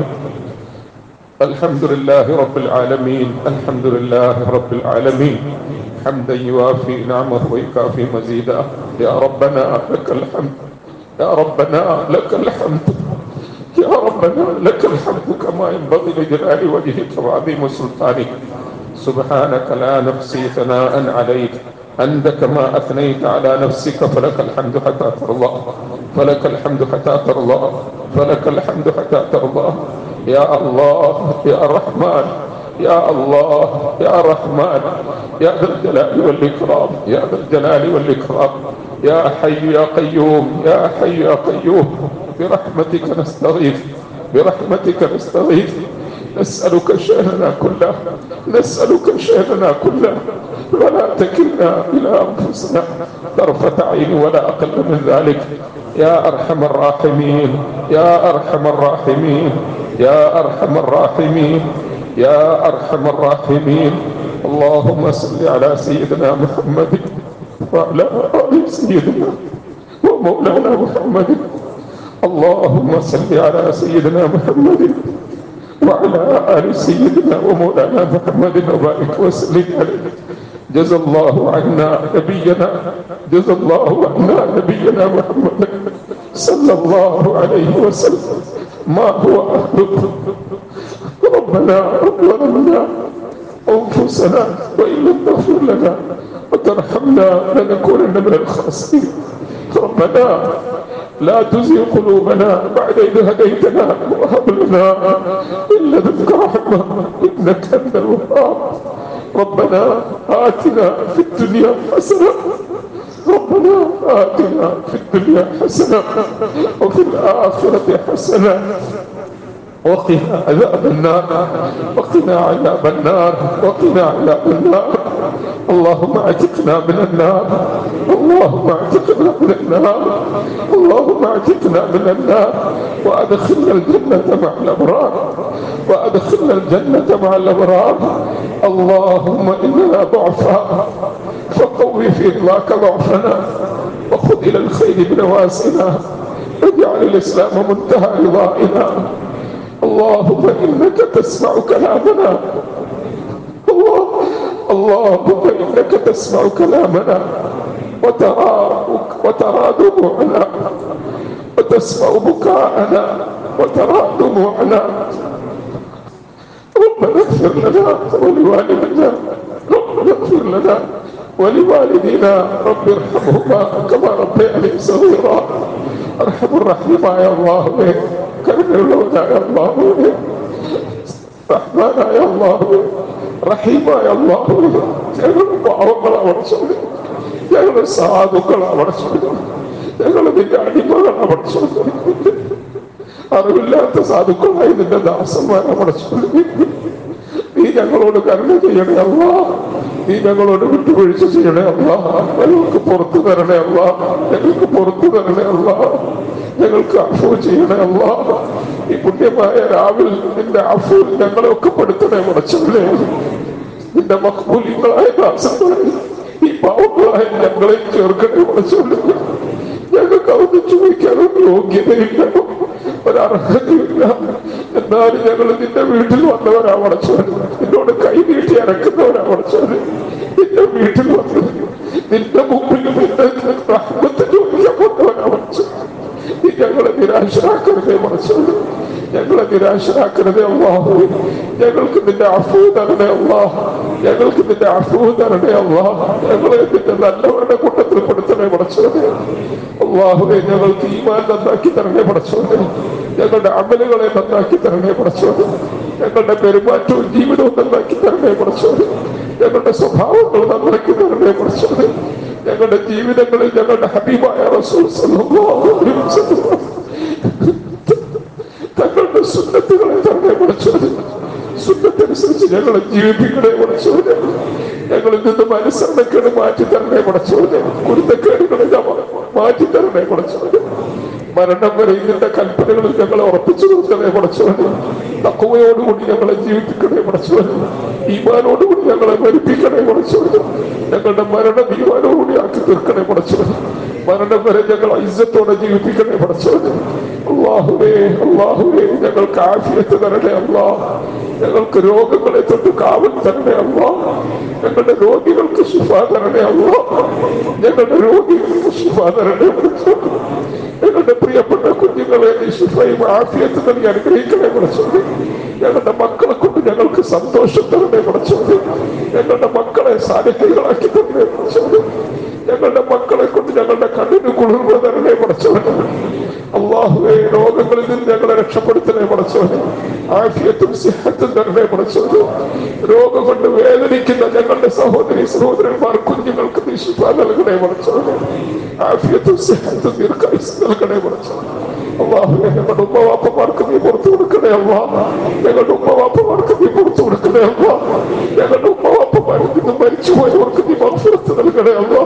الحمد لله رب العالمين الحمد لله رب العالمين حمدا يوافي نعمه ويكافي مزيدا يا ربنا لك الحمد يا ربنا لك الحمد يا ربنا لك الحمد كما ينبغي لجلال وجهك وعظيم سلطانك سبحانك لا نحصي ثناء عليك أنت كما أثنيت على نفسك فلك الحمد حتى ترضى فلك الحمد حتى ترضى فلك الحمد حتى ترضى يا الله يا رحمن يا الله يا رحمن يا ذا الجلال والإكرام يا ذا الجلال والإكرام يا حي يا قيوم يا حي يا قيوم برحمتك نستغيث برحمتك نستغيث نسألك شأننا كله نسألك شأننا كله ولا تكلنا إلى أنفسنا طرفة عين ولا أقل من ذلك يا أرحم الراحمين يا أرحم الراحمين يا أرحم الراحمين يا أرحم الراحمين اللهم صل على سيدنا محمد وعلى آل سيدنا ومولانا محمد اللهم صل على سيدنا محمد وعلى آل سيدنا ومولانا محمد وبارك وسلم عليه جزى الله عنا نبينا جزى الله عنا نبينا محمد صلى الله عليه وسلم ما هو أهله ربنا ظلمنا أنفسنا وإن لم تغفر لنا وترحمنا لنكونن من الخاسرين ربنا لا تزغ قلوبنا بعد إذ هديتنا وهب لنا من لدنك رحمة إنك أنت الوهاب ربنا آتنا في الدنيا حسنة ربنا آتنا في الدنيا حسنة وفي الآخرة حسنة وقنا عذاب النار وقنا عذاب النار وقنا عذاب النار اللهم اعتقنا من النار اللهم اعتقنا من النار اللهم اعتقنا من النار وادخلنا الجنة مع الابرار وادخلنا الجنة مع الابرار اللهم اننا ضعفاء فقوي في رضاك ضعفنا وخذ الى الخير بنواسنا واجعل الاسلام منتهى رضائنا اللهم انك تسمع كلامنا الله اللهم انك تسمع كلامنا وترى وترى دموعنا وتسمع بكاءنا وترى دموعنا ربنا اغفر لنا ولوالدنا ربنا اغفر لنا ولوالدينا رب ارحمهما كما ربياني صغيرا ارحم الرحيم يا الله കരുണയുള്ളവനായ അള്ളാഹുവേ റഹ്മാനായ അള്ളാഹുവേ റഹീമായ അള്ളാഹുവേ ഞങ്ങൾ പാവങ്ങളെ അടച്ചത് ഞങ്ങൾ സാധുക്കളെ അടച്ചത് ഞങ്ങൾ നിന്റെ അടിമകളെ അടച്ചത് അറിവില്ലാത്ത സാധുക്കളായി നിന്റെ ദാസന്മാരെ അടച്ചത് നീ ഞങ്ങളോട് കരുണ ചെയ്യണേ അല്ല നീ ഞങ്ങളോട് വിട്ടുവീഴ്ച ചെയ്യണേ അല്ല ഞങ്ങൾക്ക് പുറത്തു തരണേ അല്ല ഞങ്ങൾക്ക് പുറത്തു തരണേ അല്ല ഞങ്ങൾക്ക് അഫു ചെയ്യണേ അല്ല ഈ പുണ്യമായ രാവിൽ നിന്റെ അഫു ഞങ്ങളെ ഒക്കെ പെടുത്തണേ മുടച്ചല്ലേ നിന്റെ മക്ബൂലികളായ ദാസങ്ങളെ ഈ പാവങ്ങളായ ഞങ്ങളെ ചേർക്കണേ മുടച്ചല്ലേ ഞങ്ങൾക്ക് അതൊന്നും ചോദിക്കാനൊന്നും യോഗ്യതയില്ല ഒരർഹതയില്ല എന്നാലും ഞങ്ങൾ നിന്റെ വീട്ടിൽ വന്നവരാ വളച്ചവൻ നിന്നോട് കൈ നീട്ടി അരക്കുന്നവരാ വളച്ചവൻ നിന്റെ വീട്ടിൽ വന്ന് നിന്റെ മുമ്പിൽ നിന്റെ റഹ്മത്ത് ചോദിക്കാൻ വന്നവരാ വളച്ചവൻ നീ ഞങ്ങളെ നിരാശരാക്കരുതേ വളച്ചവൻ ഞങ്ങളെ നിരാശരാക്കരുതേ അള്ളാഹു ഞങ്ങൾക്ക് നിന്റെ അഫൂ തരണേ അള്ളാഹ് ഞങ്ങൾക്ക് നിന്റെ അഫൂ തരണേ അള്ളാഹ് ഞങ്ങളെ നിന്റെ നല്ലവരുടെ കൂട്ടത്തിൽ പെടുത്തണേ പടച്ചോനെ അള്ളാഹുവെ ഞങ്ങൾക്ക് ഈമാൻ നന്നാക്കി തരണേ പടച്ചോനെ ഞങ്ങളുടെ അമലുകളെ നന്നാക്കി തരണേ പടച്ചോനെ ഞങ്ങളുടെ പെരുമാറ്റവും ജീവിതവും നന്നാക്കി തരണേ പടച്ചോനെ ഞങ്ങളുടെ സ്വഭാവങ്ങൾ നന്നാക്കി തരണേ പടച്ചോനെ ഞങ്ങളുടെ ജീവിതങ്ങളിൽ ഞങ്ങളുടെ ഹബീബായ റസൂൽ സല്ലല്ലാഹു അലൈഹി വസല്ലം തങ്ങളുടെ സുന്നത്തുകളെ തന്നെ വിളിച്ചത് സുന്നത്തനുസരിച്ച് ഞങ്ങളെ ജീവിപ്പിക്കണേ വിളിച്ചവര് ഞങ്ങളിൽ നിന്ന് മനസ്സരണക്കേട് മാറ്റി തരണേ വിളിച്ചവര് കുരുത്തക്കേടുകളെ മാറ്റി തരണേ വിളിച്ചവര് മരണം വരെ ഇതിന്റെ കൽപ്പനകളിൽ ഞങ്ങളെ ഉറപ്പിച്ചു നിർത്തണേ വിളിച്ചവര് തക്കവയോടുകൂടി ഞങ്ങളെ ജീവിപ്പിക്കണേ വിളിച്ചവര് ഈമാനോടുകൂടി ഞങ്ങളെ മരിപ്പിക്കണേ വിളിച്ചവര് ഞങ്ങളുടെ മരണം ഈമാനോടുകൂടി ആക്കി തീർക്കണേ വിളിച്ചവര് മരണം വരെ ഞങ്ങൾ ഐസത്തോടെ ജീവിപ്പിക്കണേ പഠിച്ചവന് അള്ളാഹുവേ അള്ളാഹുവേ ഞങ്ങൾക്ക് ആഫിയത്ത് തരണേ അള്ളാ ഞങ്ങൾക്ക് രോഗങ്ങളെ തൊട്ട് കാവൽ തരണേ അള്ളാ ഞങ്ങളുടെ രോഗികൾക്ക് ശുഭ തരണേ അള്ളാ ഞങ്ങളുടെ രോഗികൾക്ക് ശുഭ തരണേ പഠിച്ചവന് ഞങ്ങളുടെ പ്രിയപ്പെട്ട കുഞ്ഞുങ്ങളെ നീ ശുഭയും ആഫിയത്ത് നൽകി അനുഗ്രഹിക്കണേ പഠിച്ചവന് ഞങ്ങളുടെ മക്കളെ കൊണ്ട് ഞങ്ങൾക്ക് സന്തോഷം തരണേ പഠിച്ചവന് ഞങ്ങളുടെ മക്കളെ സാന്നിധ്യങ്ങളാക്കി തരണേ പഠിച്ചവന് ഞങ്ങളുടെ മക്കളെ കൊണ്ട് ഞങ്ങളുടെ കണ്ണിന് കുളിർമ തരണേ പടച്ചവന് അള്ളാഹുവെ രോഗങ്ങളിൽ നിന്ന് ഞങ്ങളെ രക്ഷപ്പെടുത്തണേ പടച്ചവന് ആഫിയത്തും സിഹത്തും തരണേ പടച്ചവന് രോഗം കൊണ്ട് വേദനിക്കുന്ന ഞങ്ങളുടെ സഹോദരി സഹോദരന്മാർ കുഞ്ഞുങ്ങൾക്ക് നീ ശിഫ നൽകണേ പടച്ചവന് ആഫിയത്തും സിഹത്തും ദീർഘായുസ് നൽകണേ പടച്ചവന് അള്ളാഹുവെ ഞങ്ങളുടെ ഉമ്മവാപ്പമാർക്ക് നീ പുറത്തു കൊടുക്കണേ അള്ളാ ഞങ്ങളുടെ ഉമ്മവാപ്പമാർക്ക് നീ പുറത്തു കൊടുക്കണേ അള്ളാ ഞങ്ങളുടെ ഉമ്മവാപ്പമാരിൽ നിന്ന് മരിച്ചുപോയവർക്ക് നീ മത്സരത്ത് നൽകണേ അള്ളാ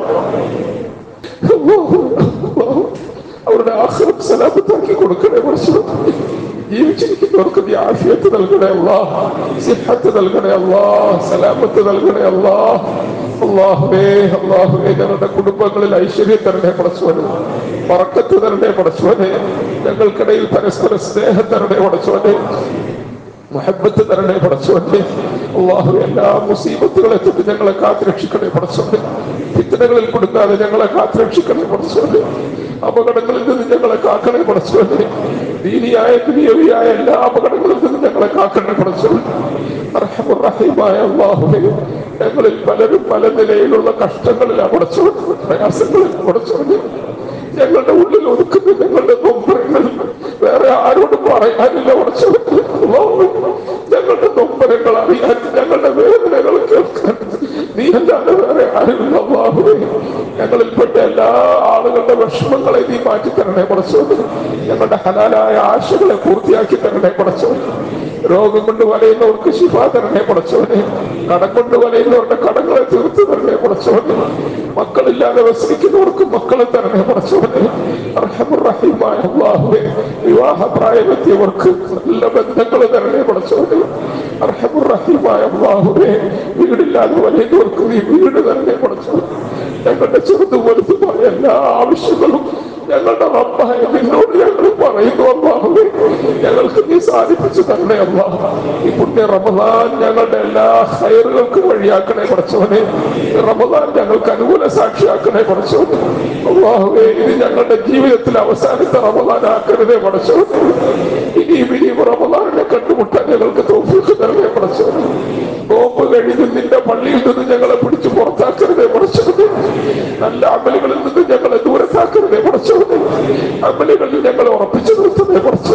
അല്ലാഹു, അല്ലാഹു, അവരുടെ ആഹ്റം സലാമത്താക്കി കൊടുക്കണേ കുറച്ച് ജീവിച്ചിരിക്കുന്നവർക്ക് നീ ആഫിയത്ത് നൽകണേ അല്ലാ സിഹത്ത് നൽകണേ അല്ലാ സലാമത്ത് നൽകണേ അല്ലാ അള്ളാഹുവേ അള്ളാഹുവേ ഞങ്ങളുടെ കുടുംബങ്ങളിൽ ഐശ്വര്യം തരണേ പടച്ചോനെ പറക്കത്ത് തരണേ പടച്ചോനെ ഞങ്ങൾക്കിടയിൽ പരസ്പര സ്നേഹം തരണേ പടച്ചോനെ മുഹബത്ത് തരണേ പടച്ചോനെ അള്ളാഹു എല്ലാ മുസീബത്തുകളെ തൊട്ട് ഞങ്ങളെ കാത്തുരക്ഷിക്കണേ പടച്ചോനെ ഫിത്തനകളിൽ കൊടുക്കാതെ ഞങ്ങളെ കാത്തുരക്ഷിക്കണേ പടച്ചോനെ അപകടങ്ങളിൽ നിന്ന് ഞങ്ങളെ കാക്കണേ പടച്ചോനെ ദീനിയായ ദുനിയവിയായ എല്ലാ അപകടങ്ങളിൽ നിന്ന് ഞങ്ങളെ കാക്കണേ പടച്ചോനെ അർഹമുറഹീമായ അള്ളാഹുവേ ഞങ്ങളിൽ പലരും പല നിലയിലുള്ള കഷ്ടങ്ങളിലാണ് പടച്ചോനെ പ്രയാസങ്ങളിൽ പടച്ചോനെ ഞങ്ങളുടെ ഉള്ളിൽ ഒതുക്കുന്ന ഞങ്ങളുടെ നൊമ്പരങ്ങൾ വേറെ ആരോടും പറയാനില്ല ഉറച്ചു ഞങ്ങളുടെ നൊമ്പരങ്ങൾ അറിയാൻ ഞങ്ങളുടെ വേദനകൾ കേൾക്കാൻ നീ അല്ലാതെ വേറെ ആരുമില്ല അള്ളാഹുവേ ഞങ്ങളിൽപ്പെട്ട എല്ലാ ആളുകളുടെ വിഷമങ്ങളെ നീ മാറ്റി തരണേ പടച്ചോ ഞങ്ങളുടെ ഹലാലായ ആശകളെ പൂർത്തിയാക്കി തരണേ പടച്ചോ രോഗം കൊണ്ട് വലയുന്നവർക്ക് ശിഫ തരണേ പടച്ചോനെ കടം കൊണ്ട് വലയുന്നവരുടെ കടങ്ങളെ തീർത്തു തരണേ പടച്ചോനെ മക്കളില്ലാതെ വസിക്കുന്നവർക്ക് മക്കളെ തരണേ പടച്ചോനെ അർഹമുറഹീമായ അള്ളാഹുവേ വിവാഹ പ്രായമെത്തിയവർക്ക് നല്ല ബന്ധങ്ങൾ തരണേ പടച്ചോനെ അർഹമുറഹീമായ അള്ളാഹുവേ വീടില്ലാതെ വലയുന്നവർക്ക് നീ വീട് തരണേ പടച്ചോനെ ഞങ്ങളുടെ ചെറുതും വലുതുമായ എല്ലാ ആവശ്യങ്ങളും ഞങ്ങളുടെ റബ്ബായ നിന്നോട് ഞങ്ങൾ പറയുന്നു അള്ളാഹുവേ ഞങ്ങൾക്ക് നീ സാധിപ്പിച്ചു തരണേ അള്ളാഹ് ഈ പുണ്യ റമദാൻ ഞങ്ങളുടെ എല്ലാ ഹൈറുകൾക്കും വഴിയാക്കണേ പഠിച്ചവനെ റമദാൻ ഞങ്ങൾക്ക് അനുകൂല സാക്ഷിയാക്കണേ പഠിച്ചവനെ അള്ളാഹുവേ ഇത് ഞങ്ങളുടെ ജീവിതത്തിൽ അവസാനത്തെ റമദാൻ ആക്കരുതേ പഠിച്ചവനെ ഇനിയും ഇനിയും റമദാനിനെ കണ്ടുമുട്ടാൻ ഞങ്ങൾക്ക് തോഫീക്ക് തരണേ പഠിച്ചവനെ നോമ്പ് കഴിഞ്ഞ് നിന്റെ പള്ളിയിൽ നിന്ന് ഞങ്ങളെ പിടിച്ച് പുറത്താക്കരുതേ പഠിച്ചവനെ നല്ല അമലുകളിൽ നിന്ന് ഞങ്ങളെ ദൂരത്താക്കരുതേ പഠിച്ചവനെ അമലുകളിൽ ഞങ്ങളെ ഉറപ്പിച്ചു നിർത്തുന്നേ പഠിച്ചു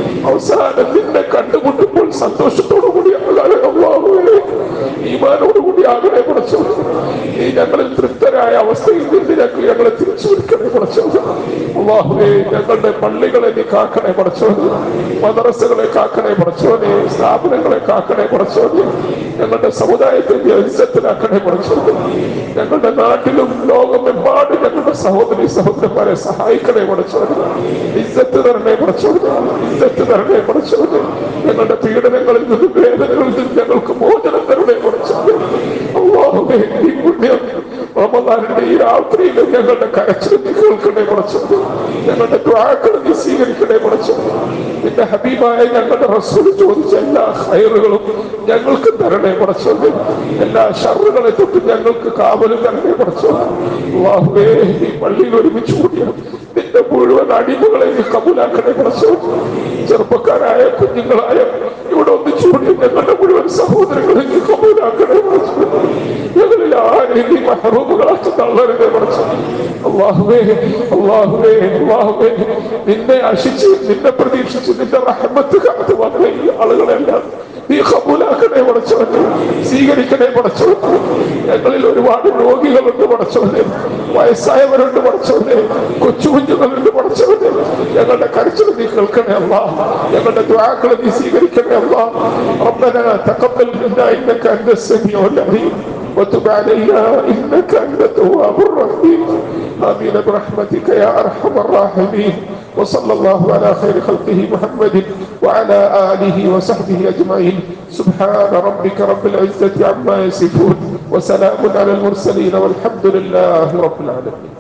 അവസാനം നിന്നെ കണ്ടുമുട്ടുമ്പോൾ സന്തോഷത്തോടു കൂടി അള്ളാഹുവേ ഈമാനോടുകൂടി മതിയാകണേ പടച്ചോ നീ ഞങ്ങളിൽ തൃപ്തരായ അവസ്ഥയിൽ നിന്ന് ഞങ്ങൾ ഞങ്ങളെ തിരിച്ചു വിൽക്കണേ പടച്ചോ അള്ളാഹുവേ ഞങ്ങളുടെ പള്ളികളെ നീ കാക്കണേ പടച്ചോ മദ്രസകളെ കാക്കണേ പടച്ചോനെ സ്ഥാപനങ്ങളെ കാക്കണേ പടച്ചോനെ ഞങ്ങളുടെ സമുദായത്തെ നീ അനുസരത്തിലാക്കണേ പടച്ചോനെ ഞങ്ങളുടെ നാട്ടിലും ലോകമെമ്പാടും ഞങ്ങളുടെ സഹോദരി സഹോദരന്മാരെ സഹായിക്കണേ പടച്ചോനെ ഇജ്ജത്ത് തരണേ പടച്ചോനെ ഇജ്ജത്ത് തരണേ പടച്ചോനെ ഞങ്ങളുടെ പീഡനങ്ങളിൽ നിന്നും വേദനകളിൽ നിന്നും ഞങ്ങൾക്ക് മോചനം തരണേ പടച്ചോനെ അള്ളാഹുവേ ഈ പുണ്യം റമദാനിന്റെ ഈ രാത്രിയിലും ഞങ്ങളുടെ കരച്ചിൽ നീ കേൾക്കണേ പടച്ചോനെ ഞങ്ങളുടെ ദ്വാക്കൾ നീ സ്വീകരിക്കണേ പടച്ചോനെ നിന്റെ ഹബീബായ ഞങ്ങളുടെ റസൂൽ ചോദിച്ച എല്ലാ ഹൈറുകളും ഞങ്ങൾക്ക് തരണേ പടച്ചോനെ എല്ലാ ഷറുകളെ തൊട്ട് ഞങ്ങൾക്ക് കാവലും തരണേ പടച്ചോനെ അള്ളാഹുവേ ഈ പള്ളിയിൽ ഒരുമിച്ച് കൂടിയ നിന്റെ മുഴുവൻ അടിമകളെ നീ കബൂലാക്കണേ പടച്ചോനെ ചെറുപ്പക്കാരായ കുഞ്ഞുങ്ങളായ ഇവിടെ ഒന്നിച്ചു കൂടിയ ഞങ്ങളുടെ മുഴുവൻ സഹോദരങ്ങളെ നീ കബൂലാക്കണേ പടച്ചോനെ ഞങ്ങളിൽ ആരെയും നീ മഹറൂമുകളാക്കി തള്ളരുതേ പടച്ചോനെ അള്ളാഹുവേ അള്ളാഹുവേ അള്ളാഹുവേ നിന്നെ ആശിച്ച് നിന്നെ പ്രതീക്ഷിച്ച് നിന്റെ റഹ്മത്ത് കാത്തു വന്ന ഈ ആളുകളെല്ലാം നീ കബൂലാക്കണേ പടച്ചോനെ സ്വീകരിക്കണേ പടച്ചോനെ ഞങ്ങളിൽ ഒരുപാട് രോഗികളുണ്ട് പടച്ചോനെ വയസ്സായവരുണ്ട് പടച്ചോനെ കൊച്ചു കുഞ്ഞുങ്ങളുണ്ട് പടച്ചോനെ ഞങ്ങളുടെ കരച്ചിൽ നീ കേൾക്കണേ അല്ല ഞങ്ങളുടെ ദ്വാക്കളെ നീ സ്വീകരിക്കണേ അല്ല ربنا تقبل منا انك انت السميع العليم وتب علينا انك انت التواب الرحيم امين برحمتك يا ارحم الراحمين وصلى الله على خير خلقه محمد وعلى اله وصحبه اجمعين سبحان ربك رب العزه عما يصفون وسلام على المرسلين والحمد لله رب العالمين